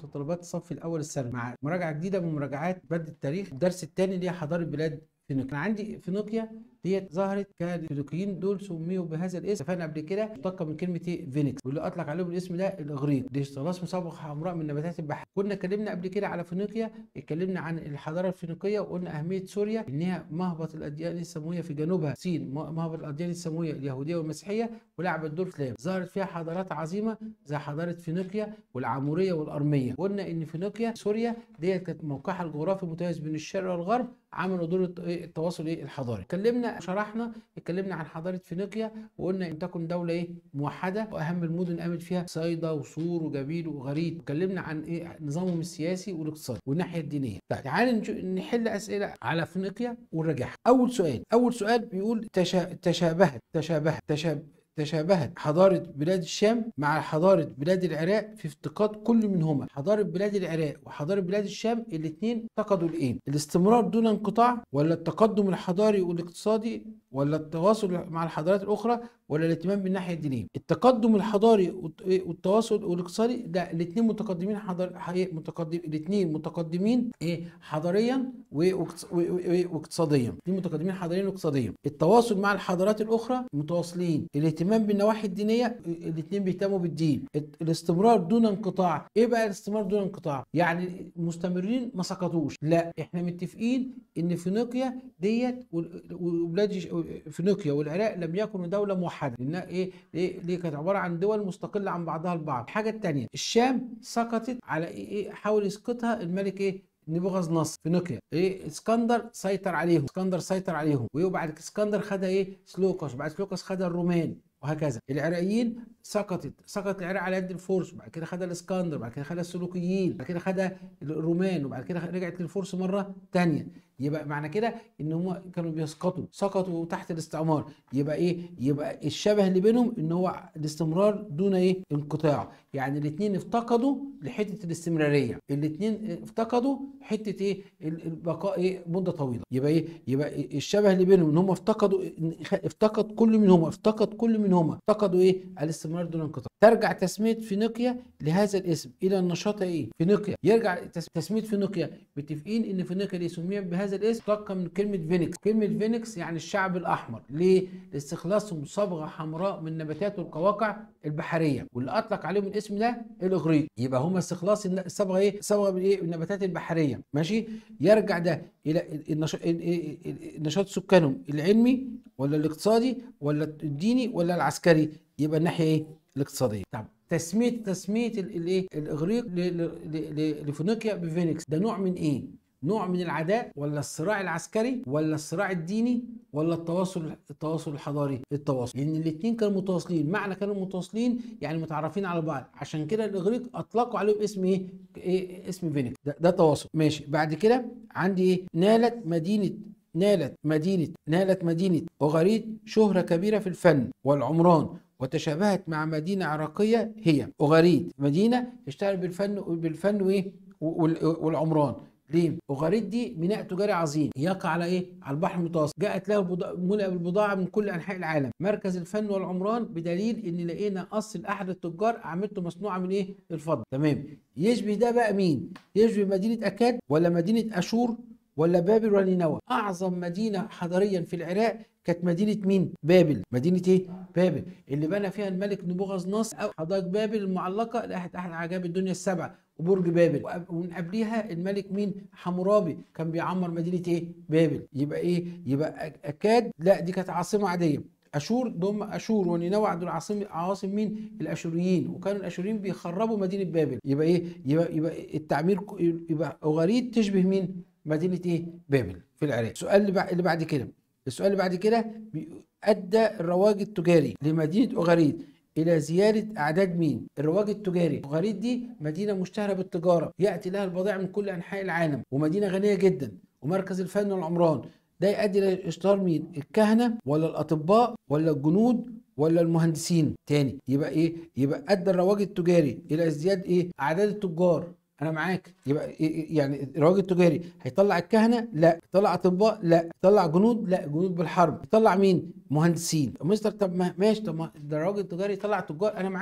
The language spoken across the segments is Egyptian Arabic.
متطلبات الصف الاول الثانوي مع مراجعه جديده من مراجعات بدء التاريخ الدرس الثاني اللي هي حضاره بلاد فينيقيا انا عندي فينيقيا ديت ظهرت كان الفينيقيين دول سميوا بهذا الاسم اتفقنا قبل كده اشتق من كلمه ايه فينيكس واللي اطلق عليهم الاسم ده الاغريق دي طلاسم صبغه حمراء من نباتات البحر كنا اتكلمنا قبل كده على فينيقيا اتكلمنا عن الحضاره الفينيقيه وقلنا اهميه سوريا انها مهبط الاديان السماويه في جنوبها الصين مهبط الاديان السماويه اليهوديه والمسيحيه ولعبت دور في الاسلام ظهرت فيها حضارات عظيمه زي حضاره فينيقيا والعموريه والارميه قلنا ان فينيقيا سوريا ديت كانت موقعها الجغرافي متميز بين الشرق والغرب عملوا دور التواصل ايه الحضاري اتكلمنا شرحنا اتكلمنا عن حضاره فينيقيا وقلنا ان تكن دوله ايه موحده واهم المدن قامت فيها صيدا وصور وجبيل وغريد اتكلمنا عن ايه نظامهم السياسي والاقتصادي والناحيه الدينيه طيب تعال نحل اسئله على فينيقيا ونراجعها اول سؤال اول سؤال بيقول تشا... تشابهت تشابهت تشابهت تشابهت حضارة بلاد الشام مع حضارة بلاد العراق في افتقاد كل منهما حضارة بلاد العراق وحضارة بلاد الشام الاثنين افتقدوا الايه الاستمرار دون انقطاع ولا التقدم الحضاري والاقتصادي ولا التواصل مع الحضارات الاخرى ولا الاهتمام بالناحيه الدينيه التقدم الحضاري والتواصل والاقتصادي ده الاثنين متقدمين حضار متقدم الاثنين متقدمين ايه حضاريا واقتصاديا الاثنين متقدمين حضاريا واقتصاديا التواصل مع الحضارات الاخرى متواصلين الاهتمام بالنواحي الدينيه الاثنين بيهتموا بالدين الاستمرار دون انقطاع ايه بقى الاستمرار دون انقطاع يعني مستمرين ما سقطوش لا احنا متفقين ان فينيقيا ديت وبلاد فينيقيا والعراق لم يكونوا دوله موحده لانها ايه ليه, ليه كانت عباره عن دول مستقله عن بعضها البعض الحاجه الثانيه الشام سقطت على ايه حاول يسقطها الملك ايه نبوغذ نصر فينيقيا ايه اسكندر سيطر عليهم اسكندر سيطر عليهم وبعد اسكندر خدها ايه سلوكس بعد سلوكس خدها الرومان وهكذا العراقيين سقطت سقط العراق على يد الفرس وبعد كده خدها الاسكندر وبعد كده خدها السلوكيين وبعد كده خدها الرومان وبعد كده رجعت للفرس مره ثانيه يبقى معنى كده ان هم كانوا بيسقطوا سقطوا تحت الاستعمار يبقى ايه يبقى الشبه اللي بينهم ان هو الاستمرار دون ايه انقطاع يعني الاثنين افتقدوا لحته الاستمراريه الاثنين افتقدوا حته ايه البقاء ايه مده طويله يبقى ايه يبقى الشبه اللي بينهم ان هم افتقدوا افتقد كل منهم افتقد كل منهما افتقدوا ايه الاستمرار دون انقطاع ترجع تسميه فينيقيا لهذا الاسم الى النشاط ايه فينيقيا يرجع تسميه فينيقيا متفقين ان فينيقيا دي سميت بهذا الاسم تلقى من كلمه فينيكس كلمه فينيكس يعني الشعب الاحمر ليه لاستخلاصهم صبغه حمراء من نباتات والقواقع البحريه واللي اطلق عليهم الاسم ده الاغريق يبقى هم استخلاص الصبغه ايه صبغه من ايه من النباتات البحريه ماشي يرجع ده الى النشاط سكانهم العلمي ولا الاقتصادي ولا الديني ولا العسكري يبقى الناحيه ايه الاقتصاديه طب تسميه تسميه الايه الاغريق لفينيقيا بفينيكس ده نوع من ايه نوع من العداء ولا الصراع العسكري ولا الصراع الديني ولا التواصل التواصل الحضاري التواصل لان يعني الاثنين كانوا متواصلين معنى كانوا متواصلين يعني متعرفين على بعض عشان كده الاغريق اطلقوا عليهم اسم ايه, إيه اسم فينيكس ده, ده تواصل ماشي بعد كده عندي ايه نالت مدينه نالت مدينه نالت مدينه اوغاريد شهره كبيره في الفن والعمران وتشابهت مع مدينه عراقيه هي اوغاريد مدينه اشتهرت بالفن بالفن وايه والعمران ليه؟ أوغاريد دي ميناء تجاري عظيم يقع على إيه؟ على البحر المتوسط، جاءت له بضاعة ملئة بالبضاعة من كل أنحاء العالم، مركز الفن والعمران بدليل إن لقينا قصر لأحد التجار أعمدته مصنوعة من إيه؟ الفضة، تمام، يشبه ده بقى مين؟ يشبه مدينة أكاد ولا مدينة أشور ولا بابل ولا نينوى؟ أعظم مدينة حضاريا في العراق كانت مدينة مين؟ بابل، مدينة إيه؟ بابل، اللي بنى فيها الملك نبوغذ نصر أو حدائق بابل المعلقة لأحد أحد عجائب الدنيا السبعة، وبرج بابل ومن قبلها الملك مين حمورابي كان بيعمر مدينه ايه بابل يبقى ايه يبقى اكاد لا دي كانت عاصمه عاديه اشور دول اشور ونينوى دول عاصم عواصم مين الاشوريين وكانوا الاشوريين بيخربوا مدينه بابل يبقى ايه يبقى يبقى التعمير يبقى اوغاريد تشبه مين مدينه ايه بابل في العراق السؤال اللي بعد كده السؤال اللي بعد كده ادى الرواج التجاري لمدينه اوغاريد الى زياده اعداد مين الرواج التجاري غريد دي مدينه مشتهره بالتجاره ياتي لها البضائع من كل انحاء العالم ومدينه غنيه جدا ومركز الفن والعمران ده يؤدي الى اشتهار مين الكهنه ولا الاطباء ولا الجنود ولا المهندسين تاني يبقى ايه يبقى ادى الرواج التجاري الى ازدياد ايه اعداد التجار انا معاك يبقى يعني الرواج التجاري هيطلع الكهنه لا يطلع اطباء لا يطلع جنود لا جنود بالحرب يطلع مين مهندسين مستر طب ماشي طب ده الراجل التجاري يطلع تجار انا معاك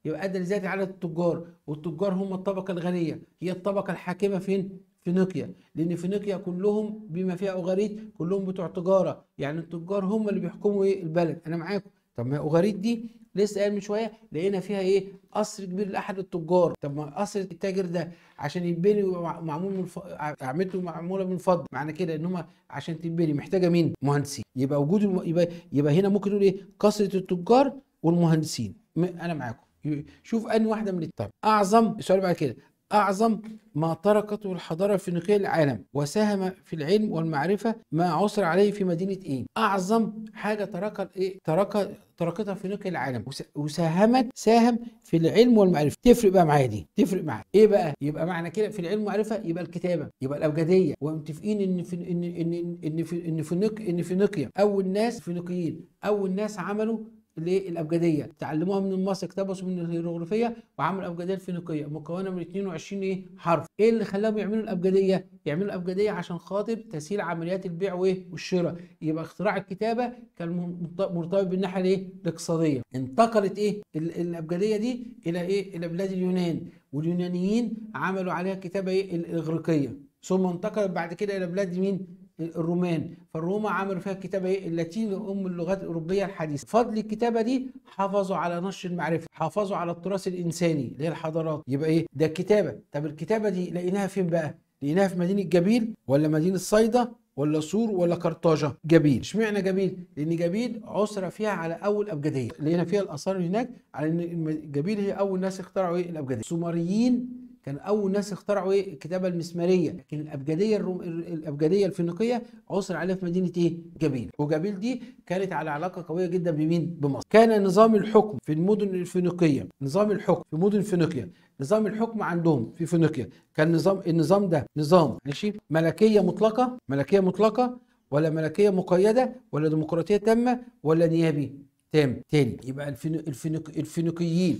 يبقى ادى لزياده عدد التجار والتجار هم الطبقه الغنيه هي الطبقه الحاكمه فين فينيقيا لان فينيقيا كلهم بما فيها اوغاريت كلهم بتوع تجاره يعني التجار هم اللي بيحكموا ايه البلد انا معاكم طب ما اوغاريت دي لسه قايل من شويه لقينا فيها ايه قصر كبير لاحد التجار طب ما قصر التاجر ده عشان يتبني معمول من ف... اعملته معموله من فضه معنى كده ان هم عشان تتبني محتاجه مين مهندسين يبقى وجود الم... يبقى يبقى هنا ممكن نقول ايه كثره التجار والمهندسين م... انا معاكم شوف اني واحده من طيب اعظم السؤال بعد كده أعظم ما تركته الحضارة الفينيقية للعالم وساهم في العلم والمعرفة ما عثر عليه في مدينة إيه؟ أعظم حاجة ترك إيه؟ ترك تركتها فينيقيا للعالم وساهمت ساهم في العلم والمعرفة تفرق بقى معايا دي تفرق معايا إيه بقى؟ يبقى معنى كده في العلم والمعرفة يبقى الكتابة يبقى الأبجدية ومتفقين إن في إن إن إن في إن فينيقيا إن فينيقيا أول ناس فينيقيين أول ناس عملوا الايه الابجديه تعلموها من المصري اقتبسوا من الهيروغليفيه وعملوا الابجديه الفينيقيه مكونه من 22 ايه حرف ايه اللي خلاهم يعملوا الابجديه يعملوا الابجديه عشان خاطر تسهيل عمليات البيع وايه والشراء يبقى اختراع الكتابه كان مرتبط بالناحيه الايه الاقتصاديه انتقلت ايه الابجديه دي الى ايه الى بلاد اليونان واليونانيين عملوا عليها الكتابه ايه الاغريقيه ثم انتقلت بعد كده الى بلاد مين الرومان فالروما عملوا فيها الكتابه ايه اللاتين ام اللغات الاوروبيه الحديثه فضل الكتابه دي حافظوا على نشر المعرفه حافظوا على التراث الانساني اللي هي الحضارات يبقى ايه ده الكتابه طب الكتابه دي لقيناها فين بقى لقيناها في مدينه جبيل ولا مدينه صيدا ولا سور ولا قرطاجه جبيل اشمعنى جبيل لان جبيل عثر فيها على اول ابجديه لقينا فيها الاثار هناك على ان جبيل هي اول ناس اخترعوا ايه الابجديه السومريين كان اول ناس اخترعوا ايه الكتابه المسماريه لكن الابجديه الروم... الابجديه الفينيقيه عثر عليها في مدينه ايه جبيل وجبيل دي كانت على علاقه قويه جدا بمين بمصر كان نظام الحكم في المدن الفينيقيه نظام الحكم في مدن فينيقيا نظام الحكم عندهم في فينيقيا كان نظام النظام ده نظام ماشي ملكيه مطلقه ملكيه مطلقه ولا ملكيه مقيده ولا ديمقراطيه تامه ولا نيابي تام تاني يبقى الفينيق الفينيقيين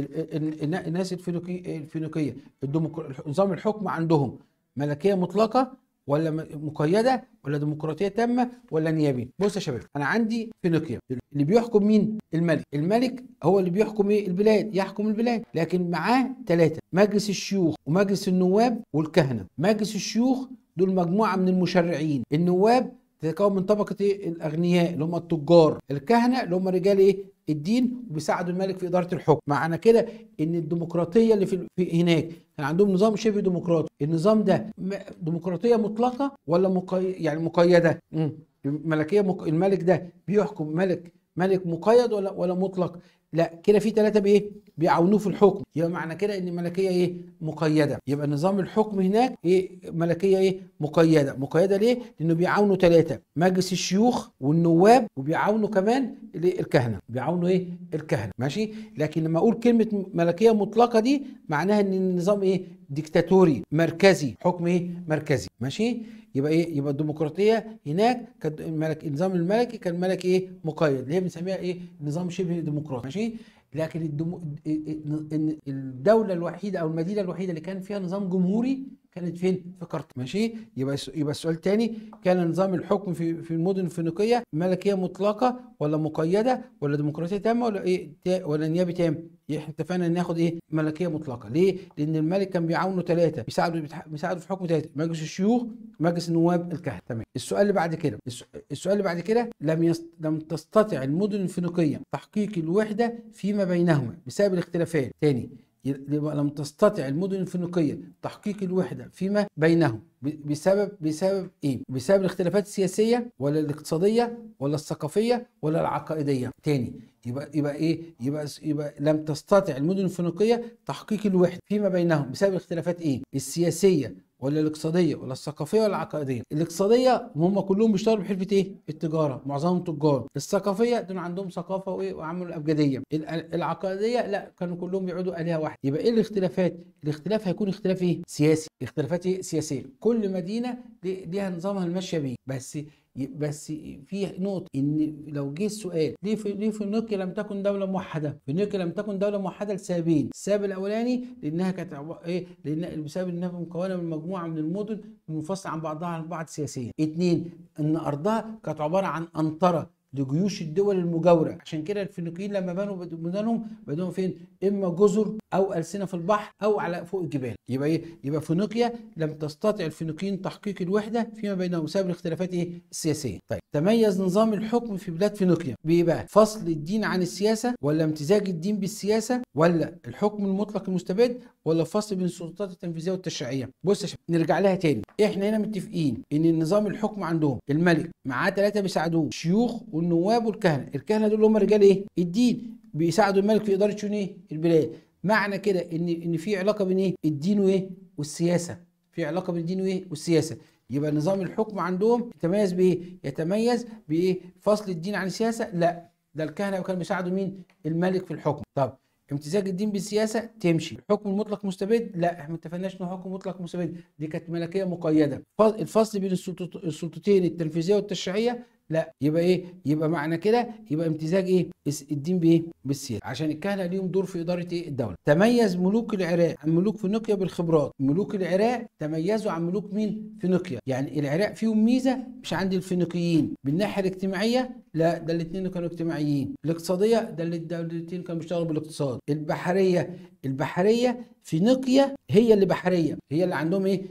الناس الفينيقي الفينيقيه نظام الحكم عندهم ملكيه مطلقه ولا مقيده ولا ديمقراطيه تامه ولا نيابي بص يا شباب انا عندي فينيقيا اللي بيحكم مين الملك الملك هو اللي بيحكم ايه البلاد يحكم البلاد لكن معاه ثلاثه مجلس الشيوخ ومجلس النواب والكهنه مجلس الشيوخ دول مجموعه من المشرعين النواب تتكون من طبقه ايه الاغنياء اللي هم التجار الكهنه اللي هم رجال ايه الدين وبيساعدوا الملك في اداره الحكم معنى كده ان الديمقراطيه اللي في, في هناك كان عندهم نظام شبه ديمقراطي النظام ده ديمقراطيه مطلقه ولا مقي... يعني مقيده مم. ملكيه مق... الملك ده بيحكم ملك ملك مقيد ولا ولا مطلق لا كده في ثلاثه بايه بيعاونوه في الحكم يبقى معنى كده ان الملكيه ايه مقيده يبقى نظام الحكم هناك ايه ملكيه ايه مقيده مقيده ليه لانه بيعاونوا ثلاثه مجلس الشيوخ والنواب وبيعاونوا كمان الكهنه بيعاونوا ايه الكهنه ماشي لكن لما اقول كلمه ملكيه مطلقه دي معناها ان النظام ايه ديكتاتوري مركزي حكم ايه مركزي ماشي يبقى ايه يبقى الديمقراطيه هناك كان الملك النظام الملكي كان ملك ايه مقيد اللي هي بنسميها ايه نظام شبه ديمقراطي ماشي لكن الدمو... الدوله الوحيده او المدينه الوحيده اللي كان فيها نظام جمهوري كانت فين؟ في قرطاج ماشي؟ يبقى يبقى السؤال الثاني كان نظام الحكم في في المدن الفينيقيه ملكيه مطلقه ولا مقيده ولا ديمقراطيه تامه ولا ايه ولا نيابي تام؟ احنا اتفقنا ان ناخد ايه؟ ملكيه مطلقه، ليه؟ لان الملك كان بيعاونوا ثلاثه بيساعدوا بيساعدوا في الحكم ثلاثه، مجلس الشيوخ، مجلس النواب، الكهنه، تمام. السؤال اللي بعد كده السؤال اللي بعد كده لم يست... لم تستطع المدن الفينيقيه تحقيق الوحده فيما بينهما بسبب الاختلافات، ثاني لم تستطع المدن الفينيقية تحقيق الوحدة فيما بينهم بسبب بسبب ايه؟ بسبب الاختلافات السياسية ولا الاقتصادية ولا الثقافية ولا العقائدية؟ تاني يبقى يبقى ايه؟ يبقى يبقى لم تستطع المدن الفينيقية تحقيق الوحدة فيما بينهم بسبب الاختلافات ايه؟ السياسية ولا الاقتصاديه ولا الثقافيه ولا العقائديه الاقتصاديه هم كلهم بيشتغلوا بحرفه ايه التجاره معظمهم تجار الثقافيه دول عندهم ثقافه وايه وعملوا الابجديه العقائديه لا كانوا كلهم بيعودوا الهه واحده يبقى ايه الاختلافات الاختلاف هيكون اختلاف ايه سياسي اختلافات ايه سياسيه كل مدينه ليها نظامها الماشيه بيه بس بس في نقطة إن لو جه السؤال ليه في ليه فينيقيا لم تكن دولة موحدة؟ فينيقيا لم تكن دولة موحدة لسببين، السبب الأولاني لأنها كانت إيه؟ لأن بسبب إنها مكونة من مجموعة من المدن منفصلة عن بعضها عن بعض سياسيا. اثنين إن أرضها كانت عبارة عن أنطرة لجيوش الدول المجاوره عشان كده الفينيقيين لما بنوا مدنهم بنوا فين اما جزر او السنه في البحر او على فوق الجبال يبقى ايه يبقى فينيقيا لم تستطع الفينيقيين تحقيق الوحده فيما بينهم بسبب الاختلافات ايه السياسيه طيب تميز نظام الحكم في بلاد فينيقيا بايه بقى فصل الدين عن السياسه ولا امتزاج الدين بالسياسه ولا الحكم المطلق المستبد ولا فصل بين السلطات التنفيذيه والتشريعيه بص يا شباب نرجع لها تاني احنا هنا متفقين ان النظام الحكم عندهم الملك معاه ثلاثه بيساعدوه شيوخ والنواب والكهنه الكهنه دول هم رجال ايه الدين بيساعدوا الملك في اداره شؤون ايه البلاد معنى كده ان ان في علاقه بين ايه الدين وايه والسياسه في علاقه بين الدين وايه والسياسه يبقى نظام الحكم عندهم يتميز بايه يتميز بايه فصل الدين عن السياسه لا ده الكهنه كانوا بيساعدوا مين الملك في الحكم طب امتزاج الدين بالسياسه تمشي الحكم المطلق مستبد لا احنا ما اتفقناش انه حكم مطلق مستبد دي كانت ملكيه مقيده الفصل بين السلطتين التنفيذيه والتشريعيه لا يبقى ايه يبقى معنى كده يبقى امتزاج ايه الدين بايه بالسياسه عشان الكهنه ليهم دور في اداره ايه الدوله تميز ملوك العراق عن ملوك فينيقيا بالخبرات ملوك العراق تميزوا عن ملوك مين فينيقيا يعني العراق فيهم ميزه مش عند الفينيقيين بالناحيه الاجتماعيه لا ده الاثنين كانوا اجتماعيين الاقتصاديه ده الاثنين كانوا بيشتغلوا بالاقتصاد البحريه البحريه فينيقيا هي اللي بحريه هي اللي عندهم ايه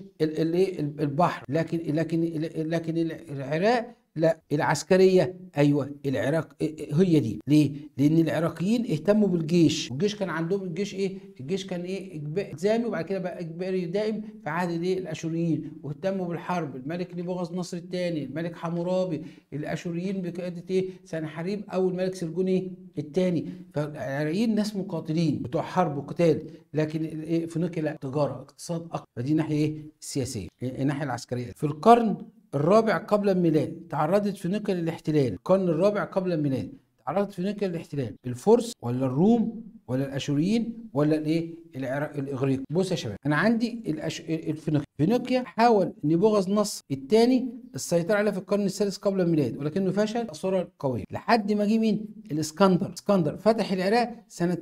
البحر لكن لكن لكن العراق لا العسكريه ايوه العراق هي دي ليه لان العراقيين اهتموا بالجيش والجيش كان عندهم الجيش ايه الجيش كان ايه الزامي وبعد كده بقى اجباري دائم في عهد الايه الاشوريين واهتموا بالحرب الملك نبوغذ نصر الثاني الملك حمورابي الاشوريين بقياده ايه سنحريب او الملك سرجوني الثاني فالعراقيين ناس مقاتلين بتوع حرب وقتال لكن ايه فينيقيا لا تجاره اقتصاد اكتر فدي ناحيه ايه السياسيه الناحيه العسكريه في القرن الرابع قبل الميلاد تعرضت فينيقيا للاحتلال القرن الرابع قبل الميلاد تعرضت فينيقيا للاحتلال الفرس ولا الروم ولا الاشوريين ولا الايه العراق الاغريق بص يا شباب انا عندي الأش... الفينيقيا فينيقيا حاول نبوغذ نصر الثاني السيطره عليها في القرن السادس قبل الميلاد ولكنه فشل بصوره قويه لحد ما جه مين الاسكندر اسكندر فتح العراق سنه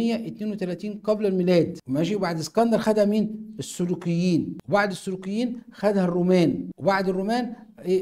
332 قبل الميلاد ماشي وبعد اسكندر خدها مين السلوكيين وبعد السلوكيين خدها الرومان وبعد الرومان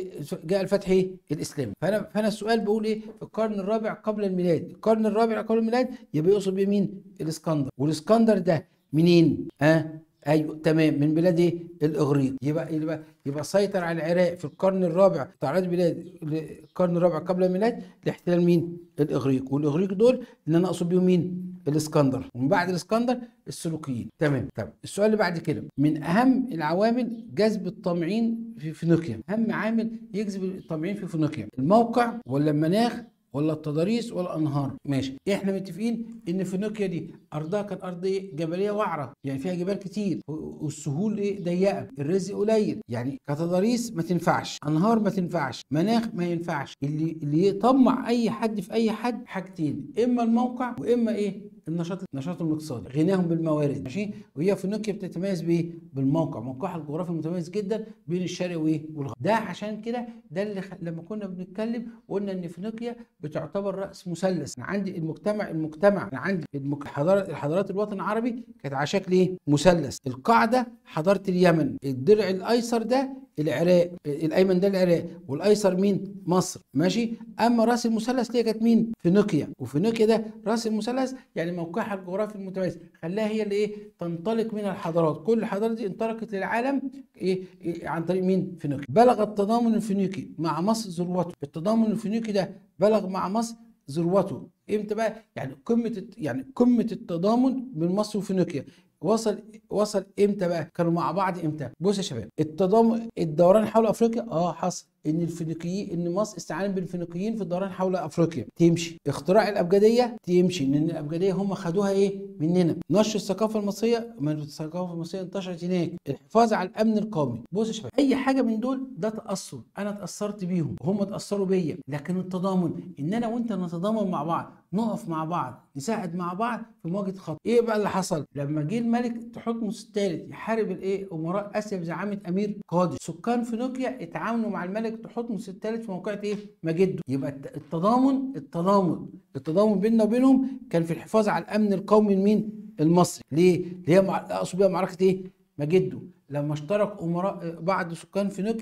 جاء الفتح ايه الاسلامي فانا فانا السؤال بقول ايه في القرن الرابع قبل الميلاد القرن الرابع قبل الميلاد يبقى يقصد بيه مين الاسكندر والاسكندر ده منين ها أه؟ ايوه تمام من بلاد ايه الاغريق يبقى يبقى يبقى سيطر على العراق في القرن الرابع تعرض بلاد القرن الرابع قبل الميلاد لاحتلال مين الاغريق والاغريق دول اللي انا اقصد بيهم مين الاسكندر ومن بعد الاسكندر السلوكيين تمام طب السؤال اللي بعد كده من اهم العوامل جذب الطامعين في فينيقيا اهم عامل يجذب الطامعين في فينيقيا الموقع ولا المناخ ولا التضاريس ولا الانهار ماشي احنا متفقين ان فينيقيا دي ارضها كانت ارض ايه جبليه وعره يعني فيها جبال كتير والسهول ايه ضيقه الرزق قليل يعني كتضاريس ما تنفعش انهار ما تنفعش مناخ ما ينفعش اللي اللي يطمع اي حد في اي حد حاجتين اما الموقع واما ايه النشاط النشاط الاقتصادي غناهم بالموارد ماشي وهي فينيقيا بتتميز بايه بالموقع موقعها الجغرافي متميز جدا بين الشرق وايه والغرب ده عشان كده ده اللي خ... لما كنا بنتكلم قلنا ان فينيقيا بتعتبر راس مثلث انا عندي المجتمع المجتمع انا عندي المك... حضاره الحضارات الوطن العربي كانت على شكل ايه مثلث القاعده حضاره اليمن الدرع الايسر ده العراق الايمن ده العراق والايسر مين مصر ماشي اما راس المثلث دي كانت مين فينيقيا وفينيقيا ده راس المثلث يعني موقعها الجغرافي المتميز خلاها هي اللي ايه تنطلق من الحضارات كل الحضارات دي انطلقت للعالم إيه, إيه عن طريق مين فينيقيا بلغ التضامن الفينيقي مع مصر ذروته التضامن الفينيقي ده بلغ مع مصر ذروته امتى بقى يعني قمه يعني قمه التضامن بين مصر وفينيقيا وصل وصل امتى بقى كانوا مع بعض امتى بص يا شباب التضامن الدوران حول افريقيا اه حصل ان الفينيقيين ان مصر استعانت بالفينيقيين في الدوران حول افريقيا تمشي اختراع الابجديه تمشي ان الابجديه هم خدوها ايه مننا نشر الثقافه المصريه ما الثقافه المصريه انتشرت هناك الحفاظ على الامن القومي بص يا شباب اي حاجه من دول ده تاثر انا اتاثرت بيهم وهم اتاثروا بيا لكن التضامن ان انا وانت نتضامن مع بعض نقف مع بعض نساعد مع بعض في مواجهه خطر ايه بقى اللي حصل لما جه الملك تحتمس الثالث يحارب الايه امراء اسيا بزعامه امير قادش سكان فينيقيا اتعاونوا مع الملك تحتمس الثالث في موقعة ايه مجده يبقى التضامن التضامن التضامن بيننا وبينهم كان في الحفاظ على الامن القومي لمين المصري ليه اللي هي اقصد بيها معركه ايه مجده لما اشترك امراء بعض سكان فينيقيا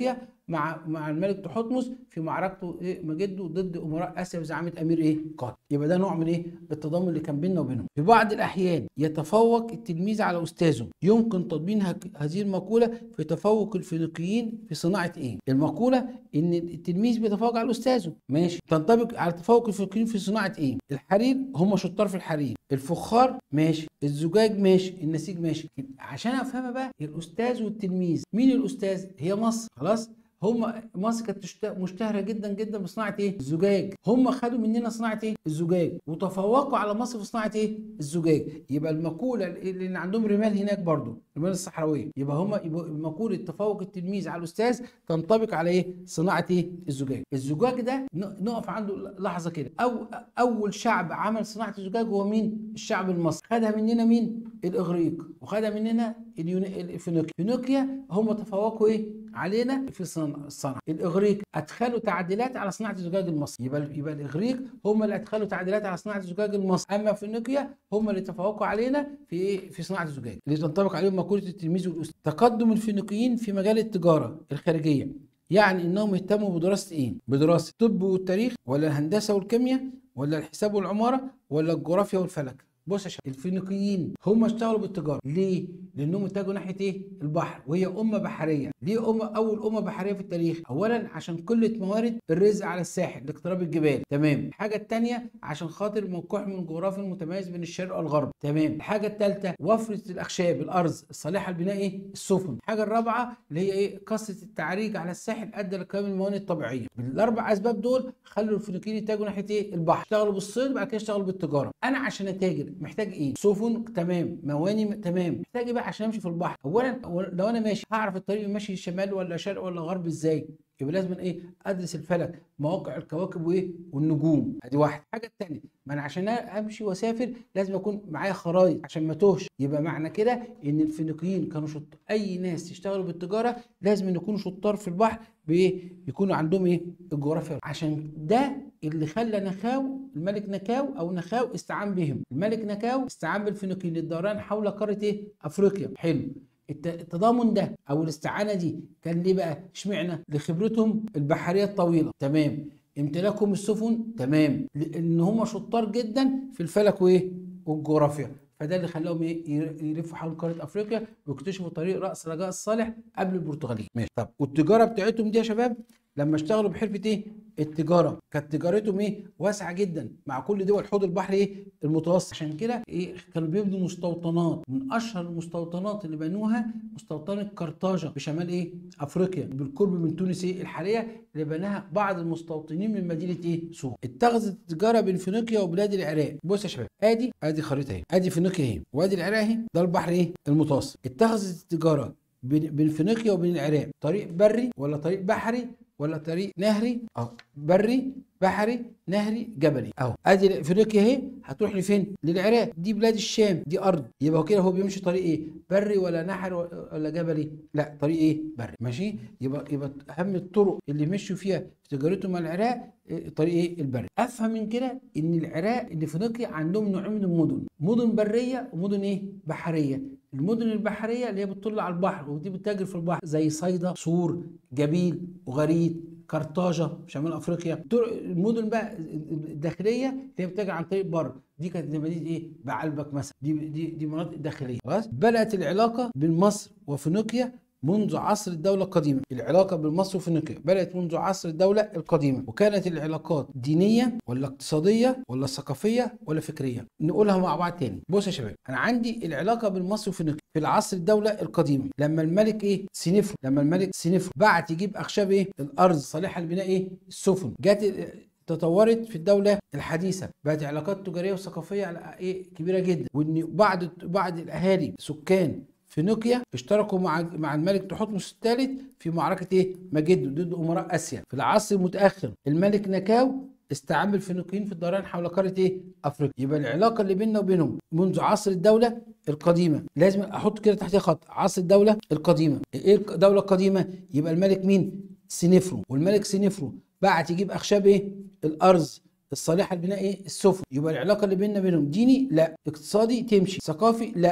مع مع الملك تحتمس في معركته ايه مجده ضد امراء اسيا بزعامه امير ايه قاد يبقى ده نوع من ايه التضامن اللي كان بيننا وبينهم في بعض الاحيان يتفوق التلميذ على استاذه يمكن تطبيق هك- هذه المقوله في تفوق الفينيقيين في صناعه ايه المقوله ان التلميذ بيتفوق على استاذه ماشي تنطبق على تفوق الفينيقيين في صناعه ايه الحرير هم شطار في الحرير الفخار ماشي الزجاج ماشي النسيج ماشي عشان افهمها بقى الاستاذ والتلميذ مين الاستاذ هي مصر خلاص هم مصر كانت تشت- مشتهره جدا جدا بصناعه ايه؟ الزجاج، هم خدوا مننا صناعه ايه؟ الزجاج، وتفوقوا على مصر في صناعه ايه؟ الزجاج، يبقى المقوله اللي عندهم رمال هناك برضو، الرمال الصحراويه، يبقى هم يبقى مقوله تفوق التلميذ على الاستاذ تنطبق على ايه؟ صناعه ايه؟ الزجاج، الزجاج ده ن- نقف عنده لحظه كده، أو اول شعب عمل صناعه الزجاج هو مين؟ الشعب المصري، خدها مننا مين؟ الاغريق، وخدها مننا اليونا- الفينيقيا، فينيقيا هم تفوقوا ايه؟ علينا في صنع- الصنعه الاغريق ادخلوا تعديلات على صناعه الزجاج المصري يبقى يبقى الاغريق هم اللي ادخلوا تعديلات على صناعه الزجاج المصري اما فينيقيا هم اللي تفوقوا علينا في ايه في صناعه الزجاج اللي تنطبق عليهم مقوله التلميذ والاستاذ تقدم الفينيقيين في مجال التجاره الخارجيه يعني انهم اهتموا بدراسه ايه بدراسه الطب والتاريخ ولا الهندسه والكيمياء ولا الحساب والعماره ولا الجغرافيا والفلك بص يا شباب الفينيقيين هم اشتغلوا بالتجاره ليه لانهم اتجهوا ناحيه ايه البحر وهي امه بحريه ليه امه اول امه بحريه في التاريخ اولا عشان قله موارد الرزق على الساحل لاقتراب الجبال تمام الحاجه الثانيه عشان خاطر موقعهم الجغرافي المتميز بين الشرق والغرب تمام الحاجه الثالثه وفره الاخشاب الارز الصالحه لبناء ايه السفن الحاجه الرابعه اللي هي ايه كثره التعريج على الساحل ادى لقيام الموانئ الطبيعيه الاربع اسباب دول خلوا الفينيقيين يتجهوا ناحيه ايه البحر اشتغلوا بالصيد بعد كده اشتغلوا بالتجاره انا عشان اتاجر محتاج ايه سفن تمام مواني م- تمام محتاج ايه بقى عشان امشي في البحر اولا أولاً لو انا ماشي هعرف الطريق ماشي شمال ولا شرق ولا غرب ازاي يبقى لازم ايه ادرس الفلك مواقع الكواكب وايه والنجوم ادي واحد الحاجه الثانيه ما انا عشان امشي واسافر لازم اكون معايا خرايط عشان ما توهش يبقى معنى كده ان الفينيقيين كانوا شط اي ناس يشتغلوا بالتجاره لازم يكونوا شطار في البحر بايه يكونوا عندهم ايه الجغرافيا عشان ده اللي خلى نخاو الملك نكاو او نخاو استعان بهم الملك نكاو استعان بالفينيقيين للدوران حول قاره ايه افريقيا حلو الت- التضامن ده او الاستعانه دي كان ليه بقى اشمعنى لخبرتهم البحريه الطويله تمام امتلاكهم السفن تمام لان هم شطار جدا في الفلك وايه والجغرافيا فده اللي خلاهم ايه ير- يلفوا حول قاره افريقيا ويكتشفوا طريق راس رجاء الصالح قبل البرتغاليين ماشي طب والتجاره بتاعتهم دي يا شباب لما اشتغلوا بحرفه ايه التجاره كانت تجارتهم ايه واسعه جدا مع كل دول حوض البحر ايه المتوسط عشان كده ايه كانوا بيبنوا مستوطنات من اشهر المستوطنات اللي بنوها مستوطنه قرطاجه بشمال ايه افريقيا بالقرب من تونس ايه الحاليه اللي بناها بعض المستوطنين من مدينه ايه سوق اتخذت التجاره بين فينيقيا وبلاد العراق بص يا شباب ادي ادي خريطه اهي ادي فينيقيا اهي وادي العراق اهي ده البحر ايه المتوسط اتخذت التجاره بين بين فينيقيا وبين العراق طريق بري ولا طريق بحري ولا طريق نهري اه بري بحري نهري جبلي اهو ادي افريقيا اهي هتروح لفين للعراق دي بلاد الشام دي ارض يبقى هو كده هو بيمشي طريق ايه بري ولا نهر ولا جبلي لا طريق ايه بري ماشي يبقى يبقى اهم الطرق اللي مشوا فيها في تجارتهم مع العراق إيه، طريق ايه البري افهم من كده ان العراق اللي فينيقيا عندهم نوعين من المدن مدن بريه ومدن ايه بحريه المدن البحريه اللي هي بتطل على البحر ودي بتتاجر في البحر زي صيدا صور جبيل وغريد قرطاجه شمال افريقيا طرق- المدن بقى الداخليه اللي هي بتتاجر عن طريق بر دي كانت زي مدينه ايه بعلبك مثلا دي دي دي مناطق داخليه خلاص بدات العلاقه بين مصر وفينيقيا منذ عصر الدولة القديمة العلاقة بين مصر وفينيقيا بدأت منذ عصر الدولة القديمة وكانت العلاقات دينية ولا اقتصادية ولا ثقافية ولا فكرية نقولها مع بعض تاني بص يا شباب أنا عندي العلاقة بين مصر وفينيقيا في العصر الدولة القديمة لما الملك إيه سينفرو لما الملك سينفرو بعت يجيب أخشاب إيه الأرض صالحة لبناء إيه السفن جت تطورت في الدولة الحديثة بقت علاقات تجارية وثقافية على ايه كبيرة جدا وان بعض بعض الاهالي سكان فينيقيا اشتركوا مع مع الملك تحتمس الثالث في معركة ايه مجده ضد امراء اسيا في العصر المتأخر الملك نكاو استعان الفينيقيين في الدوران حول قارة ايه افريقيا يبقى العلاقة اللي بيننا وبينهم منذ عصر الدولة القديمة لازم احط كده تحتها خط عصر الدولة القديمة ايه الدولة القديمة يبقى الملك مين سينفرو والملك سينفرو بعت يجيب اخشاب ايه الارز الصالحه لبناء ايه السفن يبقى العلاقه اللي بيننا بينهم ديني لا اقتصادي تمشي ثقافي لا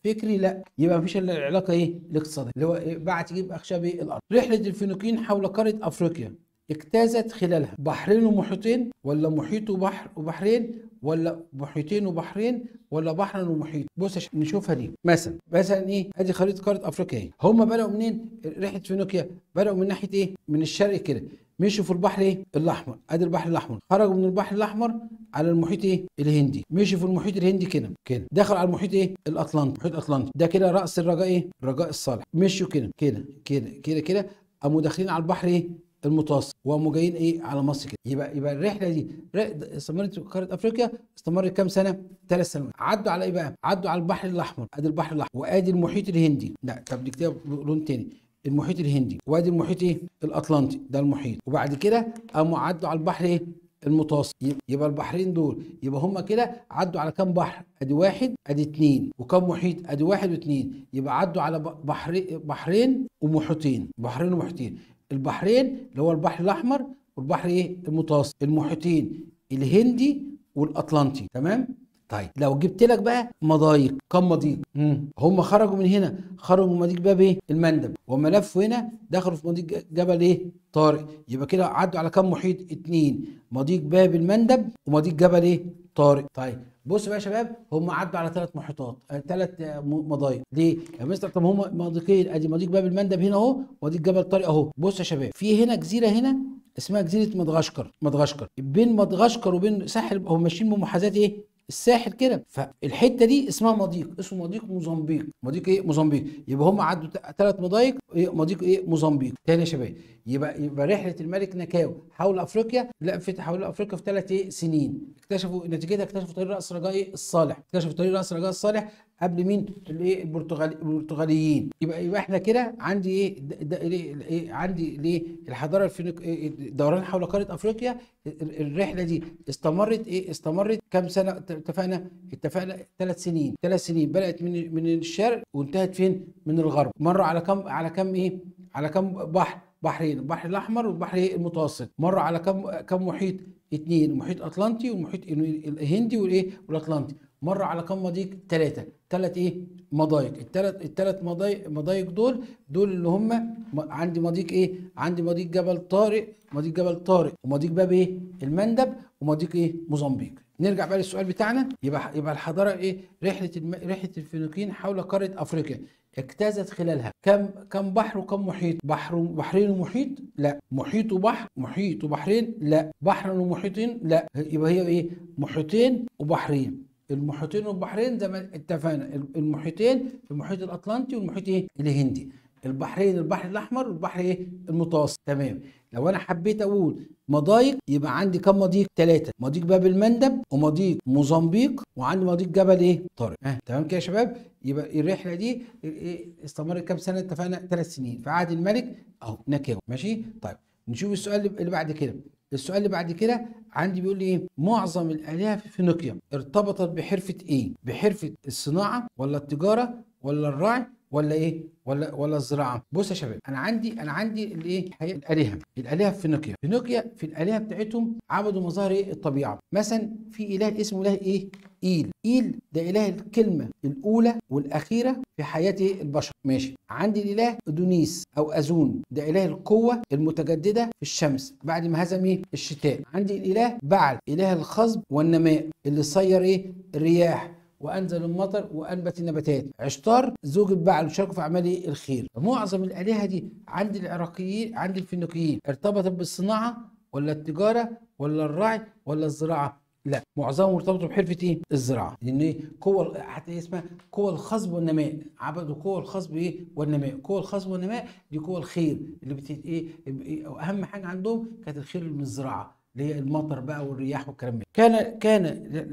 فكري لا يبقى مفيش الا العلاقه ايه الاقتصاديه اللي هو إيه بعت يجيب اخشاب إيه؟ الارض رحله الفينيقيين حول قاره افريقيا اجتازت خلالها بحرين ومحيطين ولا محيط وبحر وبحرين ولا محيطين وبحرين ولا بحر ومحيط بص عشان نشوفها دي مثلا مثلا ايه ادي خريطه قاره افريقيا اهي هم بداوا منين رحله فينيقيا بداوا من ناحيه ايه من الشرق كده مشوا في البحر ايه الاحمر ادي البحر الاحمر خرجوا من البحر الاحمر على المحيط ايه الهندي مشوا في المحيط الهندي كده كده دخلوا على المحيط ايه الاطلنطي المحيط الاطلنطي ده كده راس الرجاء ايه الرجاء الصالح مشوا كده كده كده كده كده قاموا داخلين على البحر ايه المتوسط وقاموا جايين ايه على مصر كده يبقى يبقى الرحله دي استمرت في قاره افريقيا استمرت كام سنه؟ ثلاث سنوات عدوا على ايه بقى؟ عدوا على البحر الاحمر ادي البحر الاحمر وادي المحيط الهندي لا طب نكتبها بلون تاني المحيط الهندي وادي المحيط ايه؟ الاطلنطي ده المحيط وبعد كده قاموا عدوا على البحر ايه؟ المتوسط يبقى البحرين دول يبقى هم كده عدوا على كام بحر؟ ادي واحد ادي اتنين وكم محيط؟ ادي واحد واتنين يبقى عدوا على بحر بحرين ومحيطين بحرين ومحيطين البحرين اللي هو البحر الاحمر والبحر ايه المتوسط المحيطين الهندي والاطلنطي تمام طيب لو جبت لك بقى مضايق كم مضيق هم خرجوا من هنا خرجوا من مضيق باب ايه المندب وما لفوا هنا دخلوا في مضيق جبل ايه طارق يبقى كده عدوا على كم محيط اتنين مضيق باب المندب ومضيق جبل ايه طارق طيب بصوا بقى يا شباب هم عدوا على ثلاث محيطات ثلاث مضايق ليه يا مستر طب هم مضيقين ادي مضيق باب المندب هنا اهو ومضيق جبل طارق اهو بص يا شباب في هنا جزيره هنا اسمها جزيره مدغشقر مدغشقر بين مدغشقر وبين ساحل هم ماشيين بمحاذاه ايه الساحل كده فالحته دي اسمها مضيق اسمه مضيق موزمبيق مضيق ايه موزمبيق يبقى هم عدوا ثلاث مضايق إيه مضيق ايه موزمبيق تاني يا شباب يبقى يبقى رحله الملك نكاو حول افريقيا لفت حول افريقيا في ثلاث ايه سنين اكتشفوا نتيجتها اكتشفوا طريق راس رجاء الصالح اكتشفوا طريق راس رجاء الصالح قبل مين الايه البرتغالي البرتغاليين يبقى يبقى احنا كده عندي ايه ده ايه عندي ليه الحضاره الفينيق دوران حول قاره افريقيا الرحله دي استمرت ايه استمرت كام سنه اتفقنا اتفقنا ثلاث سنين ثلاث سنين بدات من من الشرق وانتهت فين من الغرب مروا على كم على كم ايه على كم بحر بحرين البحر الاحمر والبحر المتوسط مروا على كم كم محيط اثنين محيط اطلنطي والمحيط الهندي والايه والاطلنطي مروا على كم مضيق ثلاثه ثلاث ايه مضايق الثلاث الثلاث مضايق مضايق دول دول اللي هم عندي مضيق ايه عندي مضيق جبل طارق مضيق جبل طارق ومضيق باب ايه المندب ومضيق ايه موزمبيق نرجع بقى للسؤال بتاعنا يبقى يبقى الحضاره ايه رحله الم... رحله الفينيقيين حول قاره افريقيا اجتازت خلالها كم كم بحر وكم محيط بحر بحرين ومحيط لا محيط وبحر محيط وبحرين لا بحر ومحيطين لا يبقى هي ايه محيطين وبحرين المحيطين والبحرين زي ما اتفقنا المحيطين في المحيط الاطلنطي والمحيط ايه الهندي البحرين البحر الاحمر والبحر ايه المتوسط تمام لو انا حبيت اقول مضايق يبقى عندي كم مضيق ثلاثة مضيق باب المندب ومضيق موزمبيق وعندي مضيق جبل ايه طارق آه. تمام كده يا شباب يبقى الرحله دي استمرت كام سنه اتفقنا ثلاث سنين في عهد الملك اهو نكاو ماشي طيب نشوف السؤال اللي بعد كده السؤال اللي بعد كده عندي بيقول لي ايه معظم الالهه في فينيقيا ارتبطت بحرفه ايه بحرفه الصناعه ولا التجاره ولا الرعي ولا ايه ولا ولا الزراعه بص يا شباب انا عندي انا عندي الايه الالهه الالهه في فينيقيا فينيقيا في الالهه بتاعتهم عبدوا مظاهر ايه الطبيعه مثلا في اله اسمه اله ايه ايل ايل ده اله الكلمه الاولى والاخيره في حياه البشر ماشي عندي الاله ادونيس او ازون ده اله القوه المتجدده في الشمس بعد ما هزم ايه الشتاء عندي الاله بعل اله الخصب والنماء اللي صير ايه الرياح وانزل المطر وانبت النباتات عشتار زوج بعل وشاركوا في اعمال الخير معظم الالهه دي عند العراقيين عند الفينيقيين ارتبطت بالصناعه ولا التجاره ولا الرعي ولا الزراعه لا معظمهم مرتبطوا بحرفه ايه؟ الزراعه لان ايه؟ قوه حتى اسمها قوه الخصب والنماء عبدوا قوه الخصب ايه؟ والنماء قوه الخصب والنماء دي قوه الخير اللي بت ايه اهم حاجه عندهم كانت الخير من الزراعه اللي هي المطر بقى والرياح والكلام ده كان كان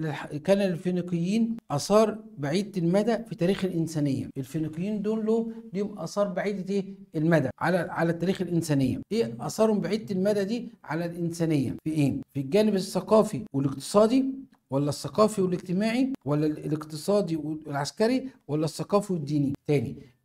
كان الفينيقيين اثار بعيده المدى في تاريخ الانسانيه الفينيقيين دول له ليهم اثار بعيده ايه المدى على على تاريخ الانسانيه ايه اثارهم بعيده المدى دي على الانسانيه في ايه في الجانب الثقافي والاقتصادي ولا الثقافي والاجتماعي ولا الاقتصادي والعسكري ولا الثقافي والديني تاني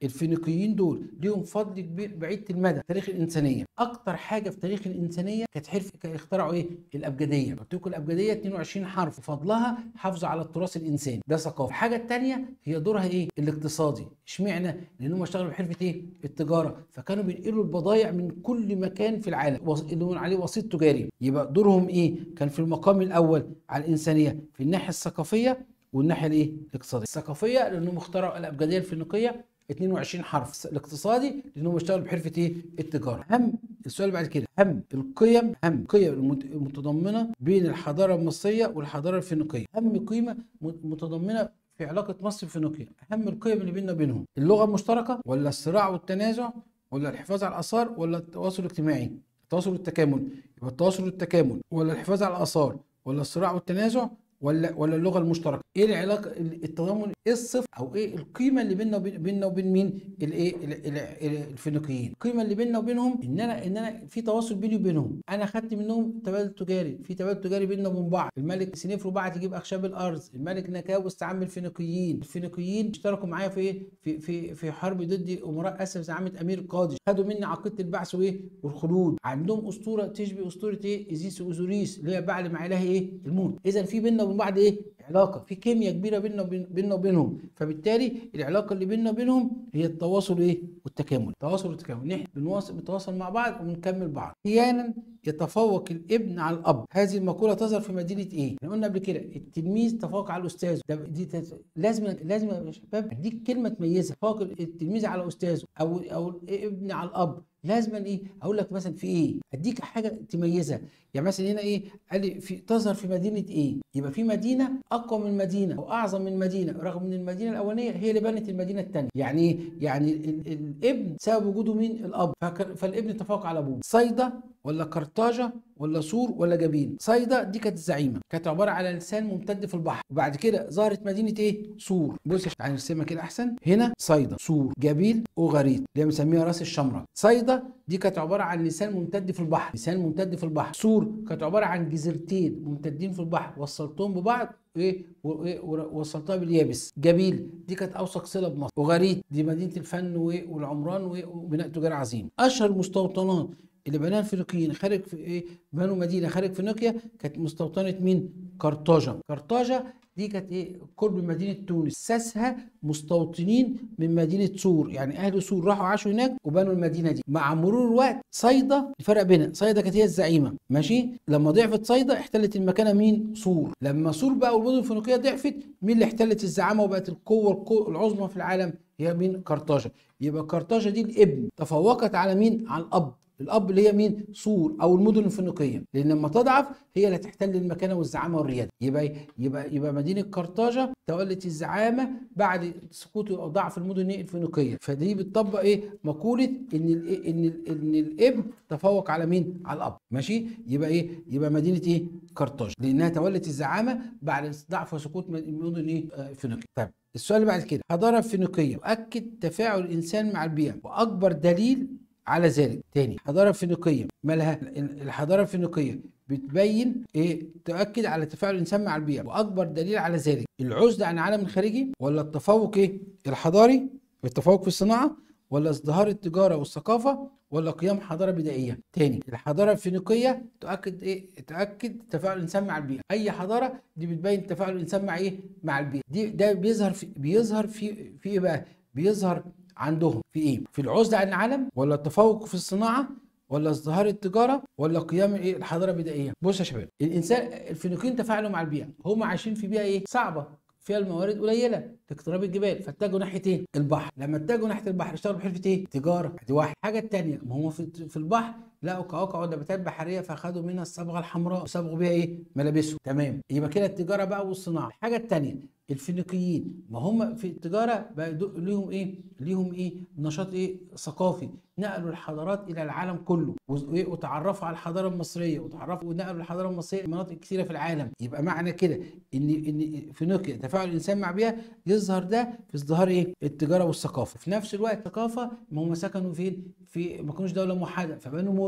الفينيقيين دول ليهم فضل كبير بعيد المدى في تاريخ الانسانيه اكتر حاجه في تاريخ الانسانيه كانت حرف كانوا اخترعوا ايه الابجديه قلت لكم الابجديه 22 حرف فضلها حافظوا على التراث الانساني ده ثقافه الحاجه الثانيه هي دورها ايه الاقتصادي اشمعنى لان هم اشتغلوا بحرفه ايه التجاره فكانوا بينقلوا البضائع من كل مكان في العالم وص- اللي بنقول عليه وسيط تجاري يبقى دورهم ايه كان في المقام الاول على الانسانيه في الناحيه الثقافيه والناحيه الايه الاقتصاديه الثقافيه لانهم اخترعوا الابجديه الفينيقيه 22 حرف الاقتصادي لانهم اشتغلوا بحرفه ايه التجاره اهم السؤال اللي بعد كده اهم القيم اهم القيم المت- المتضمنه بين الحضاره المصريه والحضاره الفينيقيه اهم قيمه مت- متضمنه في علاقه مصر وفينيقيا اهم القيم اللي بيننا وبينهم اللغه المشتركه ولا الصراع والتنازع ولا الحفاظ على الاثار ولا التواصل الاجتماعي التواصل والتكامل يبقى التواصل والتكامل ولا الحفاظ على الاثار ولا الصراع والتنازع ولا ولا اللغه المشتركه ايه العلاقه التضامن ايه الصفه او ايه القيمه اللي بيننا وبين بيننا وبين مين الايه ال- ال- ال- الفينيقيين القيمه اللي بيننا وبينهم ان انا ان انا في تواصل بيني وبينهم انا خدت منهم تبادل تجاري في تبادل تجاري بيننا وبين بعض الملك سنيفرو بعت يجيب اخشاب الارض الملك نكاو استعان بالفينيقيين الفينيقيين اشتركوا معايا في ايه في في في حرب ضد امراء اسيا زعامه امير قادش خدوا مني عقيده البعث وايه والخلود عندهم اسطوره تشبه اسطوره ايه ايزيس واوزوريس اللي هي بعل مع اله ايه الموت اذا في بيننا وبين بعض ايه علاقه في كيمياء كبيره بيننا وبين بيننا وبينهم فبالتالي العلاقه اللي بيننا وبينهم هي التواصل ايه والتكامل التواصل والتكامل نحن بنواصل بنتواصل مع بعض وبنكمل بعض احيانا يتفوق الابن على الاب هذه المقوله تظهر في مدينه ايه احنا قلنا قبل كده التلميذ تفوق على الاستاذ ده دي تت... لازم لازم يا شباب اديك كلمه تميزها تفوق التلميذ على استاذه او او الابن على الاب لازما ايه اقول لك مثلا في ايه اديك حاجه تميزها يعني مثلا هنا ايه قال لي في تظهر في مدينه ايه يبقى في مدينه اقوى من مدينه واعظم من مدينه رغم ان المدينه الاولانيه هي اللي بنت المدينه الثانيه يعني ايه يعني ال- ال- الابن سبب وجوده مين الاب فك- فالابن تفوق على ابوه صيدا ولا قرطاجه ولا سور ولا جبين صيدا دي كانت الزعيمه كانت عباره على لسان ممتد في البحر وبعد كده ظهرت مدينه ايه سور بص تعالى نرسمها كده احسن هنا صيدا سور جبيل وغريط اللي هي بنسميها راس الشمره صيدا دي كانت عباره عن لسان ممتد في البحر لسان ممتد في البحر سور كانت عباره عن جزيرتين ممتدين في البحر وصلتهم ببعض ايه وإيه ووصلتها باليابس جبيل دي كانت اوثق صله بمصر وغريط دي مدينه الفن وإيه والعمران وإيه وبناء تجاري عظيم اشهر المستوطنات اللي بناها الفينيقيين خارج في ايه بنوا مدينه خارج فينيقيا كانت مستوطنه مين قرطاجه قرطاجه دي كانت ايه قرب مدينه تونس ساسها مستوطنين من مدينه سور يعني اهل سور راحوا عاشوا هناك وبنوا المدينه دي مع مرور الوقت صيدا الفرق بينها صيدا كانت هي الزعيمه ماشي لما ضعفت صيدا احتلت المكانه مين سور لما سور بقى والمدن الفينيقيه ضعفت مين اللي احتلت الزعامه وبقت القوه القو- العظمى في العالم هي مين قرطاجه يبقى قرطاجه دي الابن تفوقت على مين على الاب الاب اللي هي مين سور او المدن الفينيقيه لان لما تضعف هي اللي تحتل المكانه والزعامه والرياده يبقى يبقى يبقى مدينه قرطاجه تولت الزعامه بعد سقوط او ضعف المدن الفينيقيه فدي بتطبق ايه مقوله ان ال ان ال ان الابن تفوق على مين على الاب ماشي يبقى ايه يبقى مدينه ايه قرطاجه لانها تولت الزعامه بعد ضعف وسقوط المدن ايه آه، فينيقيه طيب السؤال اللي بعد كده حضاره فينيقيه تؤكد تفاعل الانسان مع البيئه واكبر دليل على ذلك تاني الحضاره الفينيقيه مالها الحضاره الفينيقيه بتبين ايه تؤكد على تفاعل الانسان مع البيئه واكبر دليل على ذلك العزله عن العالم الخارجي ولا التفوق ايه الحضاري التفوق في الصناعه ولا ازدهار التجاره والثقافه ولا قيام حضاره بدائيه تاني الحضاره الفينيقيه تؤكد ايه تؤكد تفاعل الانسان مع البيئه اي حضاره دي بتبين تفاعل الانسان مع ايه مع البيئه دي ده بيظهر في بيظهر في في ايه بقى بيظهر عندهم في ايه في العزله عن العالم ولا التفوق في الصناعه ولا ازدهار التجاره ولا قيام ايه الحضاره البدائيه بص يا شباب الانسان الفينيقيين تفاعلوا مع البيئه هم عايشين في بيئه ايه صعبه فيها الموارد قليله لاقتراب الجبال فاتجهوا ناحيه ايه البحر لما اتجهوا ناحيه البحر اشتغلوا بحرفه ايه تجاره دي واحد الحاجه الثانيه ما هم في, في البحر لقوا قواقع ونباتات بحريه فاخدوا منها الصبغه الحمراء وصبغوا بيها ايه ملابسهم تمام يبقى كده التجاره بقى والصناعه الحاجه الثانيه الفينيقيين ما هم في التجاره بقى يدق- ليهم ايه ليهم ايه نشاط ايه ثقافي نقلوا الحضارات الى العالم كله وز- وإيه؟ وتعرفوا على الحضاره المصريه وتعرفوا ونقلوا الحضاره المصريه لمناطق كثيره في العالم يبقى معنى كده ان ان فينيقيا تفاعل الانسان مع بيئه يظهر ده في ازدهار ايه التجاره والثقافه في نفس الوقت الثقافه ما هم سكنوا فين في ما كانوش دوله موحده فبنوا مدن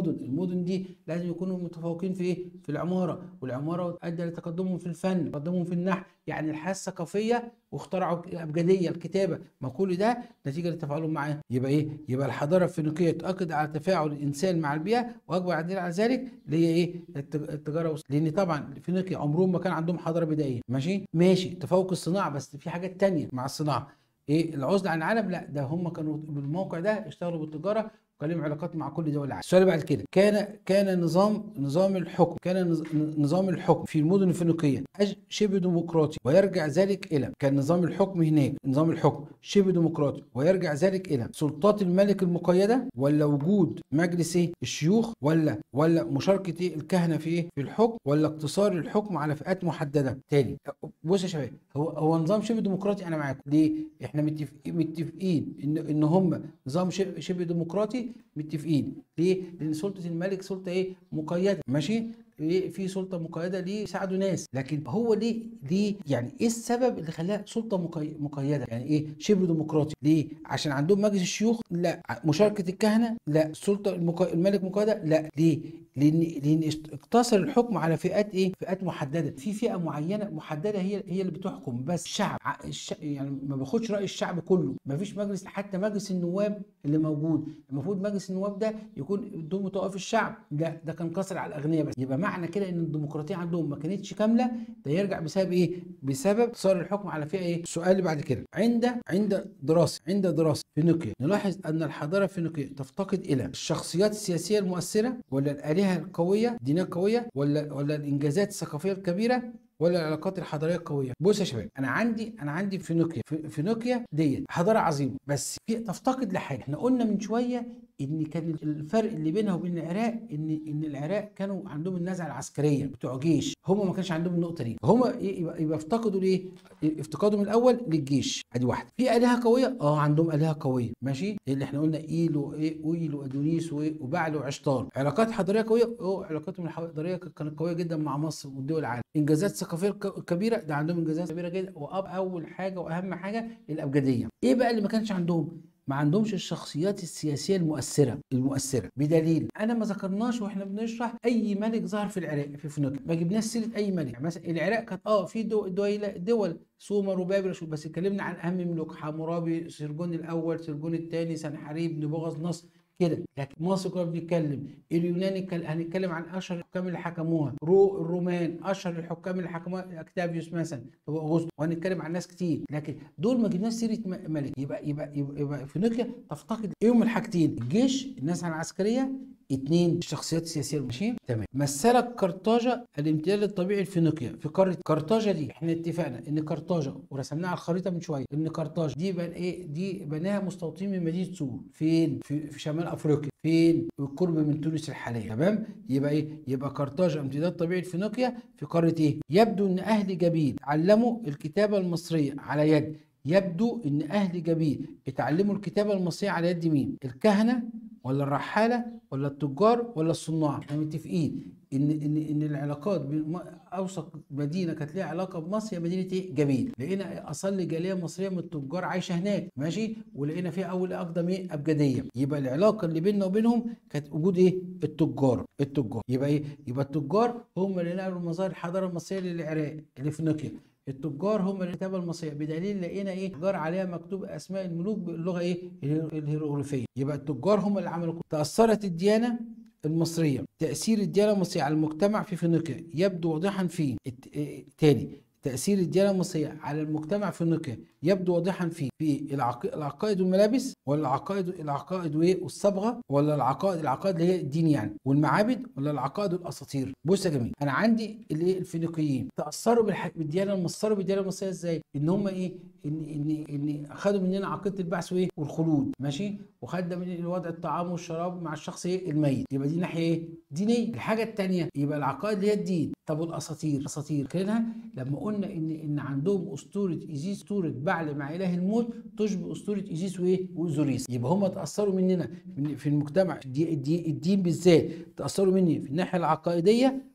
المدن المدن دي لازم يكونوا متفوقين في ايه في العماره والعماره ادى لتقدمهم في الفن تقدمهم في النحو يعني الحياه الثقافيه واخترعوا الابجديه الكتابه ما كل ده نتيجه لتفاعلهم معاه يبقى ايه يبقى الحضاره الفينيقيه تؤكد على تفاعل الانسان مع البيئه واكبر دليل على ذلك اللي هي ايه التج- التجاره والص- لان طبعا فينيقيا عمرهم ما كان عندهم حضاره بدائيه ماشي ماشي تفوق الصناعه بس في حاجات تانية مع الصناعه ايه العزله عن العالم لا ده هم كانوا بالموقع ده اشتغلوا بالتجاره وكان لهم علاقات مع كل دول العالم السؤال اللي بعد كده كان كان نظام نظام الحكم كان نظ- نظام الحكم في المدن الفينيقيه أج- شبه ديمقراطي ويرجع ذلك الى كان نظام الحكم هناك نظام الحكم شبه ديمقراطي ويرجع ذلك الى سلطات الملك المقيده ولا وجود مجلس ايه الشيوخ ولا ولا مشاركه ايه الكهنه في ايه في الحكم ولا اقتصار الحكم على فئات محدده تاني بص يا شباب هو هو نظام شبه ديمقراطي انا معاكم ليه احنا متفقين متفقين ان ان هم نظام شبه شبه ديمقراطي متفقين ليه لان سلطه الملك سلطه ايه مقيده ماشي ايه في سلطه مقيده ليه يساعدوا ناس لكن هو ليه ليه يعني ايه السبب اللي خلاها سلطه مقي... مقيده يعني ايه شبه ديمقراطي ليه عشان عندهم مجلس الشيوخ لا مشاركه الكهنه لا السلطه المق... الملك مقيده لا ليه لان لان است- اقتصر الحكم على فئات ايه فئات محدده في فئه معينه محدده هي هي اللي بتحكم بس الشعب ع- الش... يعني ما باخدش راي الشعب كله ما فيش مجلس حتى مجلس النواب اللي موجود المفروض مجلس النواب ده يكون ضمن طوائف الشعب لا ده كان قاصر على الاغنياء بس يبقى معنى كده ان الديمقراطيه عندهم ما كانتش كامله ده يرجع بسبب ايه بسبب اقتصار الحكم على فئه ايه السؤال اللي بعد كده عند عند دراسه عند دراسه فينيقيا نلاحظ ان الحضاره الفينيقيه تفتقد الى الشخصيات السياسيه المؤثره ولا الالهه القويه الدينيه القويه ولا ولا الانجازات الثقافيه الكبيره ولا العلاقات الحضاريه القويه بص يا شباب انا عندي انا عندي فينيقيا في- فينيقيا ديت حضاره عظيمه بس في تفتقد لحاجه احنا قلنا من شويه ان كان الفرق اللي بينها وبين العراق ان ان العراق كانوا عندهم النزعه العسكريه بتوع جيش هم ما كانش عندهم النقطه دي هم يبقى, يبقى افتقدوا لايه افتقادهم الاول للجيش ادي واحده في الهه قويه اه عندهم الهه قويه ماشي اللي احنا قلنا ايل وايه اويل وادونيس وإيه؟ وبعل وعشتار علاقات حضاريه قويه اه علاقاتهم الحضاريه كانت قويه جدا مع مصر والدول العالم انجازات ثقافيه ك- كبيره ده عندهم انجازات كبيره جدا واول حاجه واهم حاجه الابجديه ايه بقى اللي ما كانش عندهم ما عندهمش الشخصيات السياسيه المؤثره المؤثره بدليل انا ما ذكرناش واحنا بنشرح اي ملك ظهر في العراق في فينيقيا ما جبناش سيره اي ملك يعني مثلا العراق كانت اه في دو دول, دول سومر وبابل وشو- بس اتكلمنا عن اهم ملوك حمورابي سرجون الاول سرجون الثاني سنحاريب نبوغذ نصر كده لكن مصر كنا بنتكلم اليونان اتكل- هنتكلم عن اشهر الحكام اللي حكموها رو الرومان اشهر الحكام اللي حكموها اكتافيوس مثلا هو اغسطس وهنتكلم عن ناس كتير لكن دول ما جبناش سيره م- ملك يبقى يبقى يبقى, يبقى فينيقيا تفتقد ايه من الحاجتين الجيش الناس العسكريه اتنين الشخصيات السياسيه ماشي تمام مثلت قرطاجه الامتداد الطبيعي لفينيقيا في قاره قرطاجه دي احنا اتفقنا ان قرطاجه ورسمناها على الخريطه من شويه ان قرطاجه دي بن ايه دي بناها مستوطنين من مدينه سور فين في, في شمال افريقيا فين بالقرب من تونس الحاليه تمام يبقى ايه يبقى قرطاجه امتداد طبيعي لفينيقيا في قاره ايه يبدو ان اهل جبيل علموا الكتابه المصريه على يد يبدو ان اهل جبيل اتعلموا الكتابه المصريه على يد مين الكهنه ولا الرحاله ولا التجار ولا الصناع احنا متفقين ان ان ان العلاقات بين م- اوثق مدينه كانت ليها علاقه بمصر هي مدينه ايه جبيل لقينا اصل جاليه مصريه من التجار عايشه هناك ماشي ولقينا فيها اول اقدم ايه ابجديه يبقى العلاقه اللي بيننا وبينهم كانت وجود ايه التجار التجار يبقى ايه يبقى التجار هم اللي نقلوا مظاهر الحضاره المصريه للعراق لفينيقيا التجار هم الكتابه المصريه بدليل لقينا ايه تجار عليها مكتوب اسماء الملوك باللغه ايه الهيرو- الهيروغليفيه يبقى التجار هم اللي عملوا كده. تاثرت الديانه المصريه تاثير الديانه المصريه على المجتمع في فينيقيا يبدو واضحا في الت- إيه، تاني تأثير الديانة المصرية على المجتمع في فينيقيا يبدو واضحا في في العق- العقائد والملابس ولا العقائد العقائد وايه والصبغة ولا العقائد العقائد اللي هي الدين يعني والمعابد ولا العقائد والاساطير بص يا جميل انا عندي الايه الفينيقيين تأثروا بالح... بالديانة المصرية بالديانة المصرية ازاي ان هم ايه ان ان ان خدوا مننا عقيدة البعث وايه والخلود ماشي وخدنا من الوضع الطعام والشراب مع الشخص ايه الميت يبقى دي ناحية ايه دينية الحاجة التانية يبقى العقائد اللي هي الدين طب والاساطير الاساطير كلها لما قلنا ان ان عندهم اسطوره ايزيس اسطوره بعل مع اله الموت تشبه اسطوره ايزيس وايه واوزوريس يبقى هم تاثروا مننا من- في المجتمع الدي- الدي- الدين بالذات تاثروا مني في الناحيه العقائديه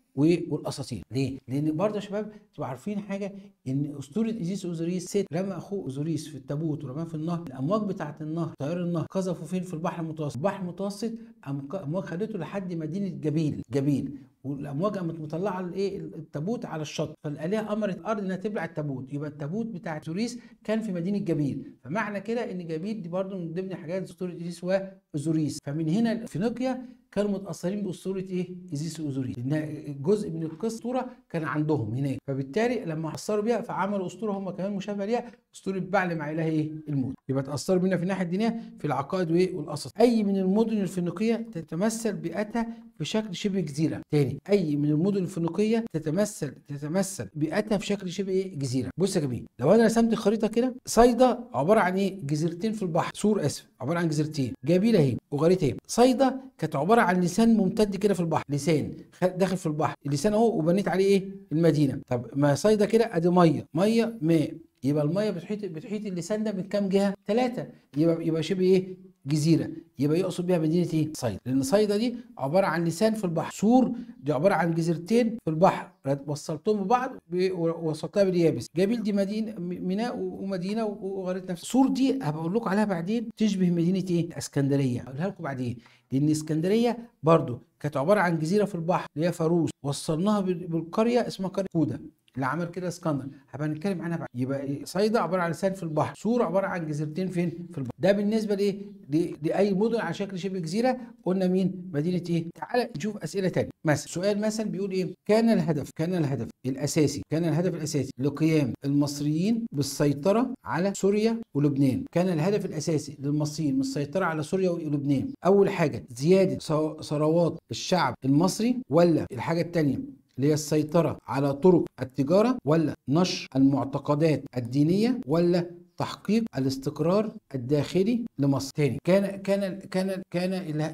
والاساطير ليه لان برضه يا شباب تبقوا عارفين حاجه ان اسطوره ايزيس اوزوريس ست رمى اخوه اوزوريس في التابوت ورماه في النهر الامواج بتاعه النهر تيار النهر قذفوا فين في البحر المتوسط البحر المتوسط امواج خدته لحد مدينه جبيل جبيل والامواج قامت مطلعه الايه التابوت على الشط فالالهه امرت الارض انها تبلع التابوت يبقى التابوت بتاع سوريس كان في مدينه جبيل فمعنى كده ان جبيل دي برضه من ضمن حاجات اسطوره ايزيس واوزوريس فمن هنا فينيقيا كانوا متاثرين باسطوره ايه؟ ايزيس واوزوريس لان جزء من الاسطوره كان عندهم هناك فبالتالي لما حصلوا بيها فعملوا اسطوره هم كمان مشابهه ليها اسطوره بعل مع اله ايه؟ الموت يبقى تاثروا بينا في الناحيه الدينيه في العقائد وايه؟ والقصص اي من المدن الفينيقيه تتمثل بيئتها بشكل شبه جزيره تاني اي من المدن الفينيقيه تتمثل تتمثل بيئتها في شكل شبه ايه؟ جزيره بص يا جميل لو انا رسمت الخريطه كده صيدا عباره عن ايه؟ جزيرتين في البحر سور اسف عباره عن جزيرتين جابيل اهي وغريت اهي صيدا كانت عباره عن لسان ممتد كده في البحر لسان داخل في البحر اللسان اهو وبنيت عليه ايه المدينه طب ما صيدا كده ادي ميه ميه ماء يبقى الميه بتحيط بتحيط اللسان ده من كام جهه ثلاثه يبقى يبقى شبه ايه جزيره يبقى يقصد بيها مدينه ايه صيدا لان صيدا دي عباره عن لسان في البحر سور دي عباره عن جزيرتين في البحر وصلتهم ببعض ووصلتها باليابس جابيل دي مدينه ميناء ومدينه وغريت نفس سور دي هبقى اقول لكم عليها بعدين تشبه مدينه ايه اسكندريه هقولها لكم بعدين لان اسكندريه برضو كانت عباره عن جزيره في البحر اللي هي فاروس وصلناها بالقريه اسمها قريه كودا اللي عمل كده اسكندر هبقى نتكلم عنها بعد يبقى صيدا عباره عن لسان في البحر سور عباره عن جزيرتين فين في البحر ده بالنسبه لايه لاي مدن على شكل شبه جزيره قلنا مين مدينه ايه تعال نشوف اسئله ثانيه مثلا سؤال مثلا بيقول ايه كان الهدف كان الهدف الاساسي كان الهدف الاساسي لقيام المصريين بالسيطره على سوريا ولبنان كان الهدف الاساسي للمصريين من السيطره على سوريا ولبنان اول حاجه زياده ثروات الشعب المصري ولا الحاجه الثانيه اللي هي السيطرة على طرق التجارة ولا نشر المعتقدات الدينية ولا تحقيق الاستقرار الداخلي لمصر تاني كان كان كان كان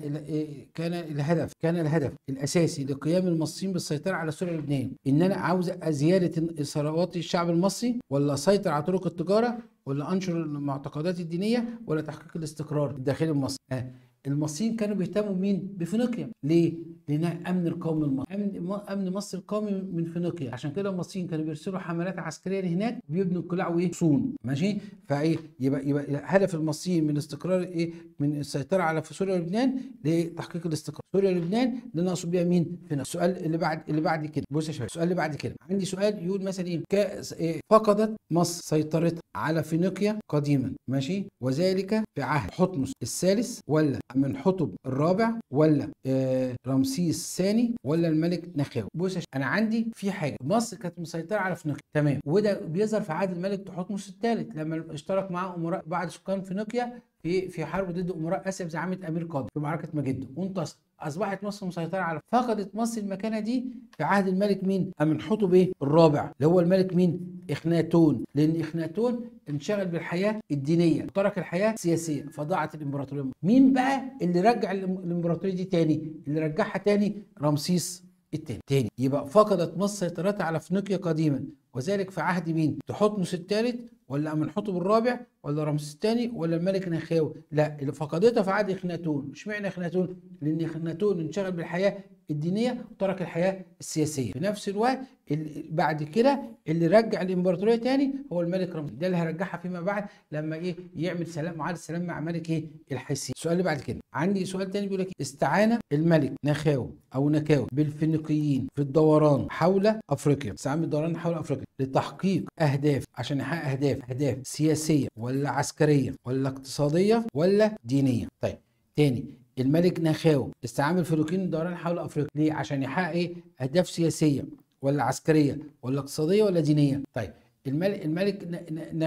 كان الهدف كان الهدف الاساسي لقيام المصريين بالسيطره على سوريا ولبنان ان انا عاوز زياده ثروات الشعب المصري ولا اسيطر على طرق التجاره ولا انشر المعتقدات الدينيه ولا تحقيق الاستقرار الداخلي لمصر آه. المصريين كانوا بيهتموا مين؟ بفينيقيا، ليه؟ لانها امن القومي المصري، امن امن مصر القومي من فينيقيا، عشان كده المصريين كانوا بيرسلوا حملات عسكريه هناك بيبنوا قلاع وايه؟ صون، ماشي؟ فايه؟ يبقى يبقى هدف المصريين من استقرار ايه؟ من السيطره على في سوريا ولبنان لتحقيق الاستقرار، سوريا ولبنان اللي نقصد بيها مين؟ فينيقيا، السؤال اللي بعد اللي بعد كده، بص يا شباب، السؤال اللي بعد كده، عندي سؤال يقول مثلا ايه؟ إيه؟ فقدت مصر سيطرتها على فينيقيا قديما، ماشي؟ وذلك في عهد حتمس الثالث ولا من حطب الرابع ولا آه رمسيس الثاني ولا الملك نخاو بص انا عندي في حاجه مصر كانت مسيطره على فينيقيا تمام وده بيظهر في عهد الملك تحتمس الثالث لما اشترك معاه امراء بعض سكان فينيقيا في في حرب ضد امراء اسيا بزعامه امير قادر في معركه مجده وانتصر اصبحت مصر مسيطره على فقدت مصر المكانه دي في عهد الملك مين؟ امنحتب ايه؟ الرابع اللي هو الملك مين؟ اخناتون لان اخناتون انشغل بالحياه الدينيه وترك الحياه السياسيه فضاعت الامبراطوريه مين بقى اللي رجع الامبراطوريه دي تاني؟ اللي رجعها تاني رمسيس الثاني تاني يبقى فقدت مصر سيطرتها على فينيقيا قديما وذلك في عهد مين؟ تحتمس الثالث ولا امنحتب الرابع ولا رمسيس الثاني ولا الملك نخاو لا اللي فقدتها في عهد اخناتون اشمعنى اخناتون لان اخناتون انشغل بالحياه الدينيه وترك الحياه السياسيه في نفس الوقت بعد كده اللي رجع الامبراطوريه تاني هو الملك رمسيس ده اللي هيرجعها فيما بعد لما ايه يعمل سلام معاهده سلام مع ملك ايه الحسين السؤال اللي بعد كده عندي سؤال تاني بيقول لك استعان الملك نخاو او نكاو بالفينيقيين في الدوران حول افريقيا استعان بالدوران حول افريقيا لتحقيق اهداف عشان يحقق اهداف اهداف سياسيه ولا عسكريه ولا اقتصاديه ولا دينيه طيب تاني الملك نخاو استعان الفينيقيين الدوران حول افريقيا ليه عشان يحقق ايه اهداف سياسيه ولا عسكريه ولا اقتصاديه ولا دينيه طيب الملك الملك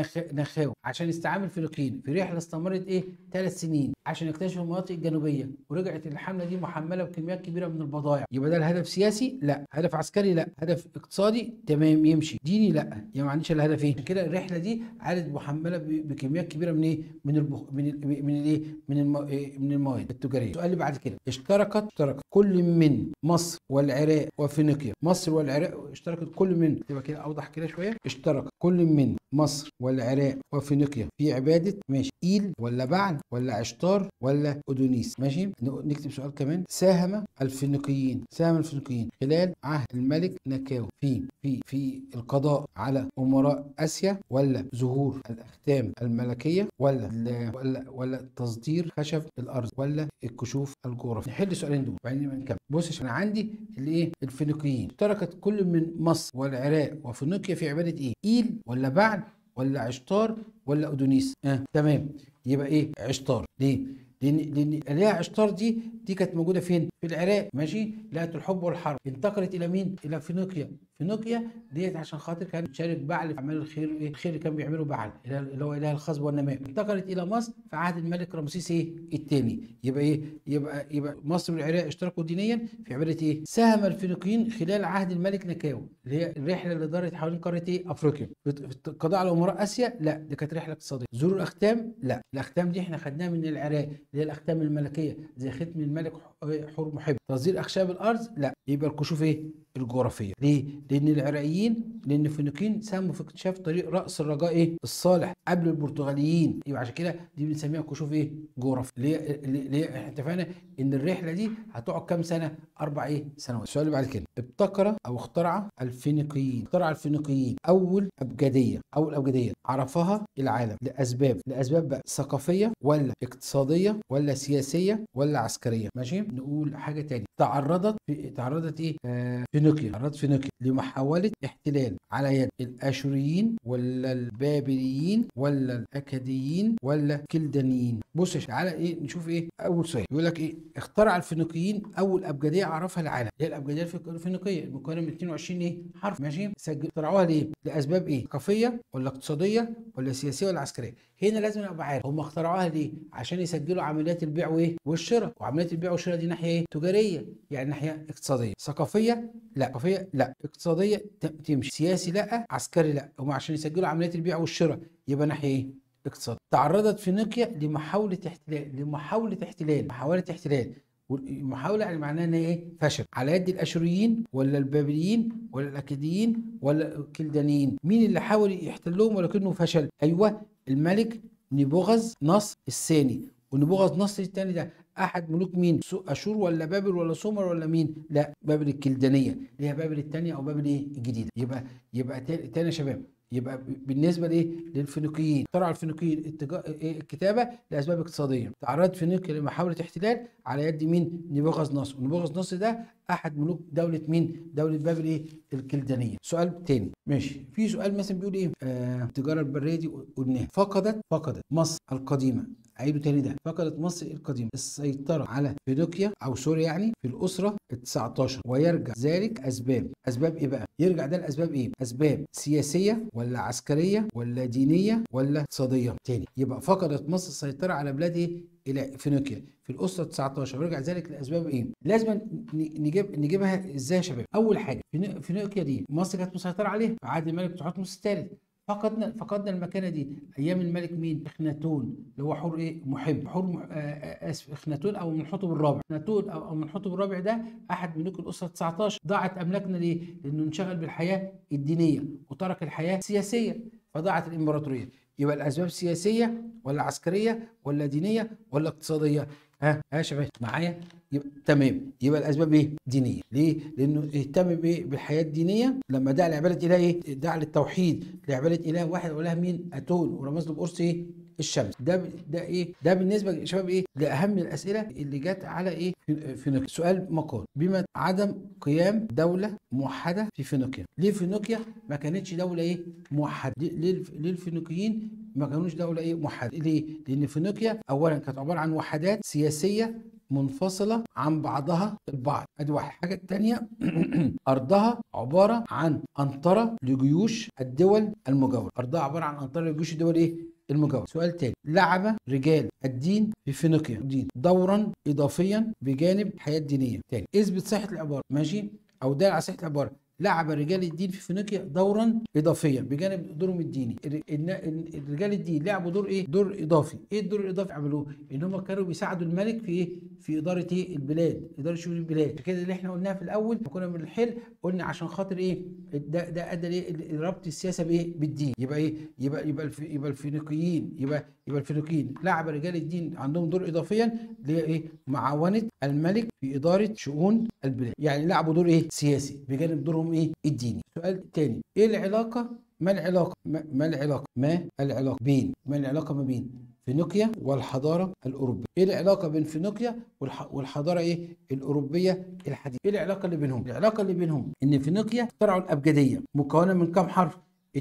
نخاو عشان استعان الفينيقيين في رحله استمرت ايه ثلاث سنين عشان يكتشفوا المناطق الجنوبيه ورجعت الحمله دي محمله بكميات كبيره من البضائع يبقى ده الهدف سياسي لا هدف عسكري لا هدف اقتصادي تمام يمشي ديني لا يعني ما عنديش الا هدف ايه كده الرحله دي عادت محمله بكميات كبيره من ايه من البخ... من ال... من الايه من الم... من المواد التجاريه السؤال اللي بعد كده اشتركت اشتركت كل من مصر والعراق وفينيقيا مصر والعراق اشتركت كل من تبقى كده اوضح كده شويه اشترك كل من مصر والعراق وفينيقيا في عباده ماشي ايل ولا بعل ولا عشتار ولا اودونيس ماشي ن- نكتب سؤال كمان ساهم الفينيقيين ساهم الفينيقيين خلال عهد الملك نكاو في في في القضاء على امراء اسيا ولا ظهور الاختام الملكيه ولا ال- ولا ولا تصدير خشب الارض ولا الكشوف الجغرافي نحل السؤالين دول وبعدين نكمل بص عشان عندي الايه الفينيقيين اشتركت كل من مصر والعراق وفينيقيا في عباده ايه ايل ولا بعل ولا عشتار ولا اودونيس اه تمام يبقى ايه عشتار ليه لان لان الهه عشتار دي دي كانت موجوده فين في العراق ماشي لقت الحب والحرب انتقلت الى مين الى فينيقيا فينيقيا ديت عشان خاطر كان بتشارك بعل في اعمال الخير ايه الخير اللي كان بيعمله بعل اللي اللي هو اله الخصب والنماء انتقلت الى مصر في عهد الملك رمسيس ايه الثاني يبقى ايه يبقى يبقى مصر والعراق اشتركوا دينيا في عباده ايه ساهم الفينيقيين خلال عهد الملك نكاو اللي هي الرحله اللي دارت حوالين قاره ايه افريقيا في في القضاء على امراء اسيا لا دي كانت رحله اقتصاديه زور الاختام لا الاختام دي احنا خدناها من العراق اللي هي الاختام الملكيه زي ختم الملك ح- حور محب تصدير اخشاب الارض لا يبقى الكشوف ايه الجغرافيه ليه لان العراقيين لان الفينيقيين ساهموا في اكتشاف طريق راس الرجاء ايه الصالح قبل البرتغاليين يبقى عشان كده دي بنسميها كشوف ايه جغرافي اللي هي اللي هي احنا اتفقنا ان الرحله دي هتقعد كام سنه اربع ايه سنوات السؤال اللي بعد كده ابتكر او اخترع الفينيقيين اخترع الفينيقيين اول ابجديه اول ابجديه عرفها العالم لاسباب لاسباب بقى ثقافيه ولا اقتصاديه ولا سياسيه ولا عسكريه ماشي نقول حاجه تاني تعرضت في تعرضت ايه آه فينيقيا تعرضت فينيقيا لمحاوله احتلال على يد الاشوريين ولا البابليين ولا الاكاديين ولا الكلدانيين بص يا شباب، تعالى ايه نشوف ايه اول سؤال يقول لك ايه اخترع الفينيقيين اول ابجديه عرفها العالم هي الابجديه الفيك- الفينيقيه المكونه من 22 ايه حرف ماشي سجل اخترعوها ليه لاسباب ايه ثقافيه ولا اقتصاديه ولا سياسيه ولا عسكريه هنا لازم ابقى عارف هم اخترعوها ليه عشان يسجلوا عمليات البيع وايه والشراء وعمليات البيع والشراء دي ناحيه ايه تجاريه يعني ناحيه اقتصاديه ثقافيه لا ثقافيه لا اقتصاديه ت- تمشي سياسي لا عسكري لا هم عشان يسجلوا عمليات البيع والشراء يبقى ناحيه ايه اقتصاد تعرضت فينيقيا لمحاولة احتلال لمحاولة احتلال محاولة احتلال والمحاولة يعني معناها ان هي ايه فشل على يد الاشوريين ولا البابليين ولا الاكاديين ولا الكلدانيين مين اللي حاول يحتلهم ولكنه فشل ايوه الملك نبوغذ نصر الثاني ونبوغذ نصر الثاني ده احد ملوك مين سو- اشور ولا بابل ولا سومر ولا مين لا بابل الكلدانيه اللي هي بابل الثانيه او بابل ايه الجديده يبقى يبقى تا- تاني يا شباب يبقى ب- بالنسبه لايه للفينيقيين اخترعوا الفينيقيين التجا... إيه الكتابه لاسباب اقتصاديه تعرضت فينيقيا لمحاوله احتلال على يد مين نبوغذ نصر ونبوغذ نصر ده احد ملوك دوله مين دوله بابل ايه الكلدانيه سؤال تاني ماشي في سؤال مثلا بيقول ايه آه التجاره البريه دي قلناها فقدت فقدت مصر القديمه عيده تاني ده فقدت مصر القديمه السيطره على فينيقيا او سوريا يعني في الاسره ال 19 ويرجع ذلك اسباب اسباب ايه بقى يرجع ده الاسباب ايه اسباب سياسيه ولا عسكريه ولا دينيه ولا اقتصاديه تاني يبقى فقدت مصر السيطره على بلاد ايه الى فينيقيا في الاسره 19 ويرجع ذلك لاسباب ايه لازم ن- نجيب نجيبها ازاي يا شباب اول حاجه فيني- فينيقيا دي مصر كانت مسيطره عليها في عهد الملك تحتمس الثالث فقدنا فقدنا المكانه دي ايام الملك مين اخناتون اللي هو حور ايه محب حور مح... آه، آه، اسف اخناتون او منحطب الرابع اخناتون او أو منحطب الرابع ده احد ملوك الاسره 19 ضاعت املاكنا ليه لانه انشغل بالحياه الدينيه وترك الحياه السياسيه فضاعت الامبراطوريه يبقى الاسباب سياسيه ولا عسكريه ولا دينيه ولا اقتصاديه ها ها يا شباب معايا يبقى تمام يبقى الاسباب ايه دينيه ليه لانه اهتم بايه بالحياه الدينيه لما دعا لعباده اله ايه دعا للتوحيد لعباده اله واحد واله مين اتون ورمز له بقرص ايه الشمس ده ب- ده ايه ده بالنسبه يا شباب ايه لاهم الاسئله اللي جت على ايه في فينيقيا سؤال مقال بما عدم قيام دوله موحده في فينيقيا ليه فينيقيا ما كانتش دوله ايه موحده ليه ليه الف- ليه الفينيقيين ما كانوش دوله ايه موحده ليه لان فينيقيا اولا كانت عباره عن وحدات سياسيه منفصلة عن بعضها البعض ادي واحد الحاجة التانية ارضها عبارة عن انطرة لجيوش الدول المجاورة ارضها عبارة عن انطرة لجيوش الدول ايه المجاورة سؤال تاني لعب رجال الدين في فينيقيا الدين دورا اضافيا بجانب الحياة الدينية تاني اثبت صحة العبارة ماشي او دال على صحة العبارة لعب رجال الدين في فينيقيا دورا اضافيا بجانب دورهم الديني ال- الن- ال- رجال الدين لعبوا دور ايه دور اضافي ايه الدور الاضافي عملوه ان هم كانوا بيساعدوا الملك في ايه في اداره ايه البلاد اداره شؤون البلاد كده اللي احنا قلناها في الاول كنا بنحل قلنا عشان خاطر ايه ده ده ادى ليه ربط السياسه بايه بالدين يبقى ايه يبقى يبقى الف- يبقى الفينيقيين يبقى يبقى الفينيقيين لعب رجال الدين عندهم دور اضافيا لايه معاونه الملك في اداره شؤون البلاد يعني لعبوا دور ايه سياسي بجانب دورهم ايه الديني سؤال تاني ايه العلاقه ما العلاقه ما, ما العلاقه ما العلاقه بين ما العلاقه ما بين فينيقيا والحضاره الاوروبيه ايه العلاقه بين فينيقيا والح- والحضاره ايه الاوروبيه الحديثه ايه العلاقه اللي بينهم العلاقه اللي بينهم ان فينيقيا اخترعوا الابجديه مكونه من كام حرف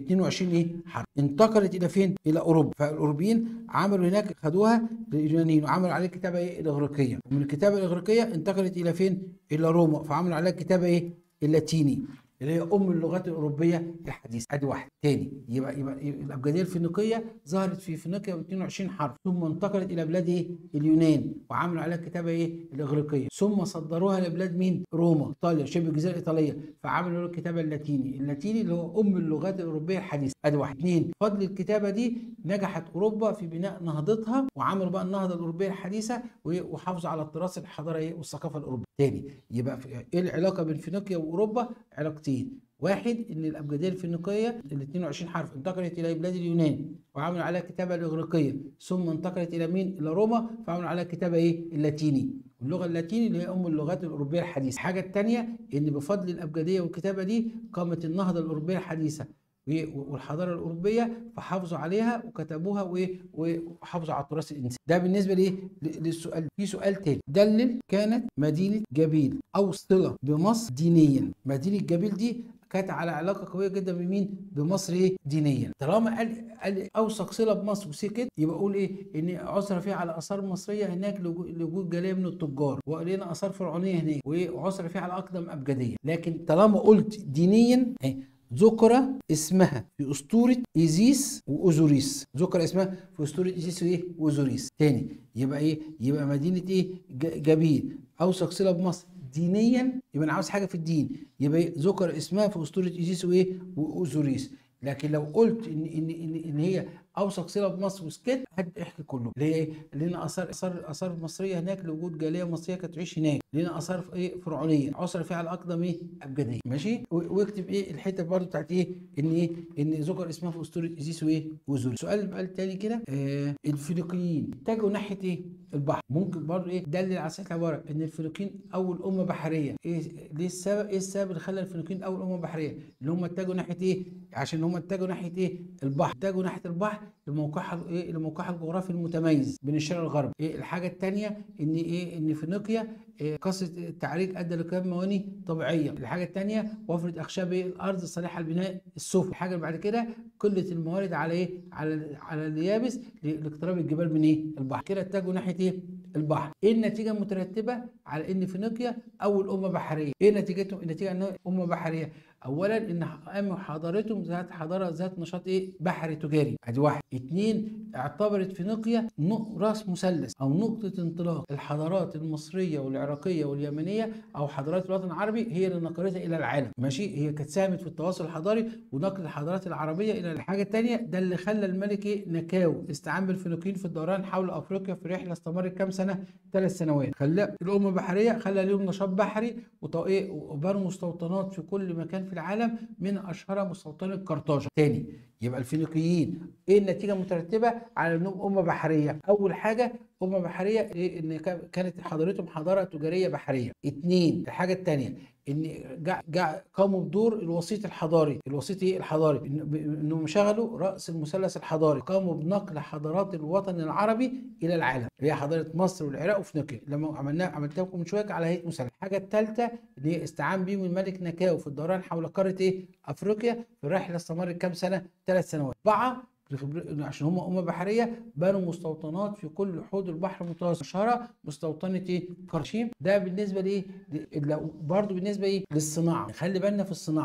22 ايه حرف انتقلت الى فين الى اوروبا فالاوروبيين عملوا هناك خدوها لليونانيين وعملوا عليها الكتابه ايه الاغريقيه ومن الكتابه الاغريقيه انتقلت الى فين الى روما فعملوا عليها الكتابه ايه اللاتيني اللي هي ام اللغات الاوروبيه الحديثه ادي واحد تاني يبقى يبقى يبقى الابجديه الفينيقيه ظهرت في فينيقيا ب 22 حرف ثم انتقلت الى بلاد ايه اليونان وعملوا عليها الكتابه ايه الاغريقيه ثم صدروها لبلاد مين روما ايطاليا شبه الجزيره الايطاليه فعملوا له الكتابه اللاتيني اللاتيني اللي هو ام اللغات الاوروبيه الحديثه ادي واحد اثنين فضل الكتابه دي نجحت اوروبا في بناء نهضتها وعملوا بقى النهضه الاوروبيه الحديثه وإيه؟ وحافظوا على التراث الحضاره ايه والثقافه الاوروبيه تاني يبقى في- ايه العلاقه بين فينيقيا واوروبا علاقتين واحد ان الابجديه الفينيقيه ال 22 حرف انتقلت الى بلاد اليونان وعملوا عليها الكتابه الاغريقيه ثم انتقلت الى مين؟ الى روما فعملوا عليها الكتابه ايه؟ اللاتيني واللغه اللاتيني اللي هي ام اللغات الاوروبيه الحديثه الحاجه الثانيه ان بفضل الابجديه والكتابه دي قامت النهضه الاوروبيه الحديثه وإيه؟ والحضاره الاوروبيه فحافظوا عليها وكتبوها وإيه؟ وحافظوا على التراث الانساني ده بالنسبه لايه ل- للسؤال في سؤال تاني دلل كانت مدينه جبيل او صله بمصر دينيا مدينه جبيل دي كانت على علاقه قويه جدا بمين بمصر ايه دينيا طالما قال قال اوثق صله بمصر وسكت يبقى اقول ايه ان عثر فيها على اثار مصريه هناك لوجو- لوجود جاليه من التجار ولقينا اثار فرعونيه هناك وعثر فيها على اقدم ابجديه لكن طالما قلت دينيا اهي ذكر اسمها في اسطوره ايزيس واوزوريس ذكر اسمها في اسطوره ايزيس وايه واوزوريس تاني يبقى ايه يبقى مدينه ايه ج- جبيل اوثق صله بمصر دينيا يبقى انا عاوز حاجه في الدين يبقى إيه؟ ذكر اسمها في اسطوره ايزيس وايه واوزوريس لكن لو قلت ان ان ان, إن هي اوثق صله بمصر وسكت هات احكي كله اللي هي ايه؟ لنا اثار اثار اثار مصريه هناك لوجود جاليه مصريه كانت تعيش هناك لنا اثار ايه فرعونيه عثر فيها على اقدم ايه ابجديه ماشي و- واكتب ايه الحته برضو بتاعت ايه ان ايه ان ذكر اسمها في اسطوره ايزيس وايه وزول سؤال بقى التاني كده آه الفينيقيين اتجهوا ناحيه ايه البحر ممكن برضو ايه دلل على سطح العباره ان الفينيقيين اول امه بحريه ايه ليه السبب ايه السبب اللي خلى الفينيقيين اول امه بحريه اللي هم اتجهوا ناحيه ايه عشان هم اتجهوا ناحيه ايه البحر اتجهوا ناحيه البحر لموقعها ايه لموقعها الجغرافي المتميز بين الشرق والغرب ايه الحاجه الثانيه ان ايه ان فينيقيا إيه قصه التعريج ادى لكم مواني طبيعيه الحاجه الثانيه وفره اخشاب إيه؟ الارض الصالحه للبناء السفلي الحاجه اللي بعد كده قله الموارد على ايه على على اليابس لاقتراب الجبال من ايه البحر كده اتجهوا ناحيه ايه البحر ايه النتيجه المترتبه على ان فينيقيا اول امه بحريه ايه نتيجتهم النتيجه انها امه بحريه اولا ان قاموا حضارتهم ذات حضاره ذات نشاط ايه بحري تجاري ادي واحد اتنين اعتبرت فينيقيا نق- راس مثلث او نقطه انطلاق الحضارات المصريه والعراقيه واليمنيه او حضارات الوطن العربي هي اللي نقلتها الى العالم ماشي هي كانت ساهمت في التواصل الحضاري ونقل الحضارات العربيه الى الحاجه الثانيه ده اللي خلى الملك إيه؟ نكاو استعان بالفينيقيين في الدوران حول افريقيا في رحله استمرت كام سنه ثلاث سنوات خلى الامه بحريه خلى لهم نشاط بحري وط- إيه؟ وبنوا مستوطنات في كل مكان في العالم من اشهرها مستوطنه قرطاجه تاني يبقى الفينيقيين ايه النتيجه المترتبه على انهم امه بحريه اول حاجه امه بحريه إيه ان كا- كانت حضارتهم حضاره تجاريه بحريه اتنين الحاجه الثانيه ان جع جع قاموا بدور الوسيط الحضاري الوسيط ايه الحضاري إن- ب- انهم شغلوا راس المثلث الحضاري قاموا بنقل حضارات الوطن العربي الى العالم اللي هي حضاره مصر والعراق وفينيقيا لما عملناها عملتها لكم من شويه على هيئه مثلث الحاجه الثالثه اللي هي استعان بيهم الملك نكاو في الدوران حول قاره ايه افريقيا في رحله استمرت كام سنه ثلاث سنوات اربعه لخبر- عشان هم امه بحريه بنوا مستوطنات في كل حوض البحر المتوسط اشهرها مستوطنه ايه قرشيم ده بالنسبه لايه ل- لو- برضو بالنسبه ايه للصناعه خلي بالنا في الصناعه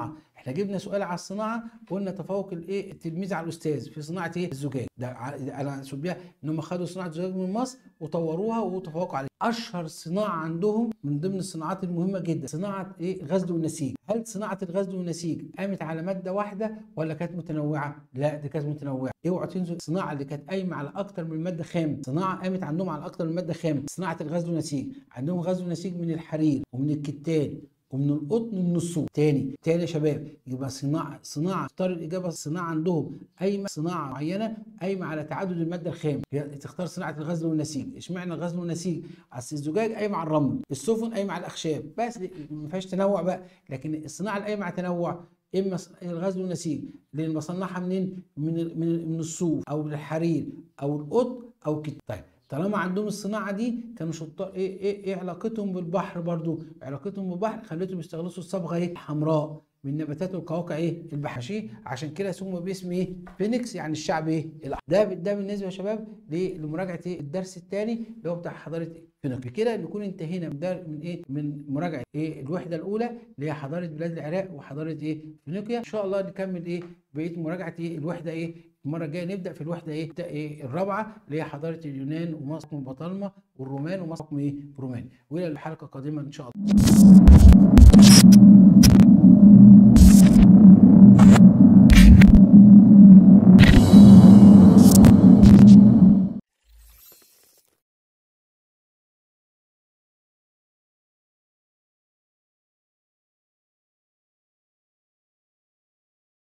احنا جبنا سؤال على الصناعه قلنا تفوق الايه التلميذ على الاستاذ في صناعه ايه الزجاج ده ع- انا اقصد بيها ان هم خدوا صناعه الزجاج من مصر وطوروها وتفوقوا عليها اشهر صناعه عندهم من ضمن الصناعات المهمه جدا صناعه ايه الغزل والنسيج هل صناعه الغزل والنسيج قامت على ماده واحده ولا كانت متنوعه لا دي كانت متنوعه اوعوا تنسوا الصناعه اللي كانت قايمه على اكتر من ماده خام صناعه قامت عندهم على اكتر من ماده خام صناعه الغزل والنسيج عندهم غزل ونسيج من الحرير ومن الكتان ومن القطن ومن الصوف تاني تاني يا شباب يبقى صناعه صناعه اختار الاجابه الصناعه عندهم قايمه صناعه معينه قايمه على تعدد الماده الخام هي تختار صناعه الغزل والنسيج اشمعنى الغزل والنسيج اصل الزجاج قايم على الرمل السفن قايمه على الاخشاب بس ما فيهاش تنوع بقى لكن الصناعه القايمه على تنوع اما ص- الغزل والنسيج اللي بصنعها منين من ال- من ال- من الصوف او الحرير او القطن او كده طيب طالما عندهم الصناعه دي كانوا شطار ايه ايه ايه علاقتهم بالبحر برضو علاقتهم بالبحر خلتهم يستخلصوا الصبغه ايه حمراء من نباتات والقواقع ايه البحاشيه عشان كده سموا باسم ايه فينيكس يعني الشعب ايه الأحمر. ده ده بالنسبه يا شباب ل- لمراجعه ايه الدرس الثاني اللي هو بتاع حضاره فينيقيا بكده نكون انتهينا من در من ايه من مراجعه ايه الوحده الاولى اللي هي حضاره بلاد العراق وحضاره ايه فينيقيا ان شاء الله نكمل ايه بقيه مراجعه ايه الوحده ايه المره الجايه نبدا في الوحده ايه بتاع ايه الرابعه اللي هي حضاره اليونان ومصر وبطالمه والرومان ومصر ايه رومان والى الحلقه القادمه ان شاء الله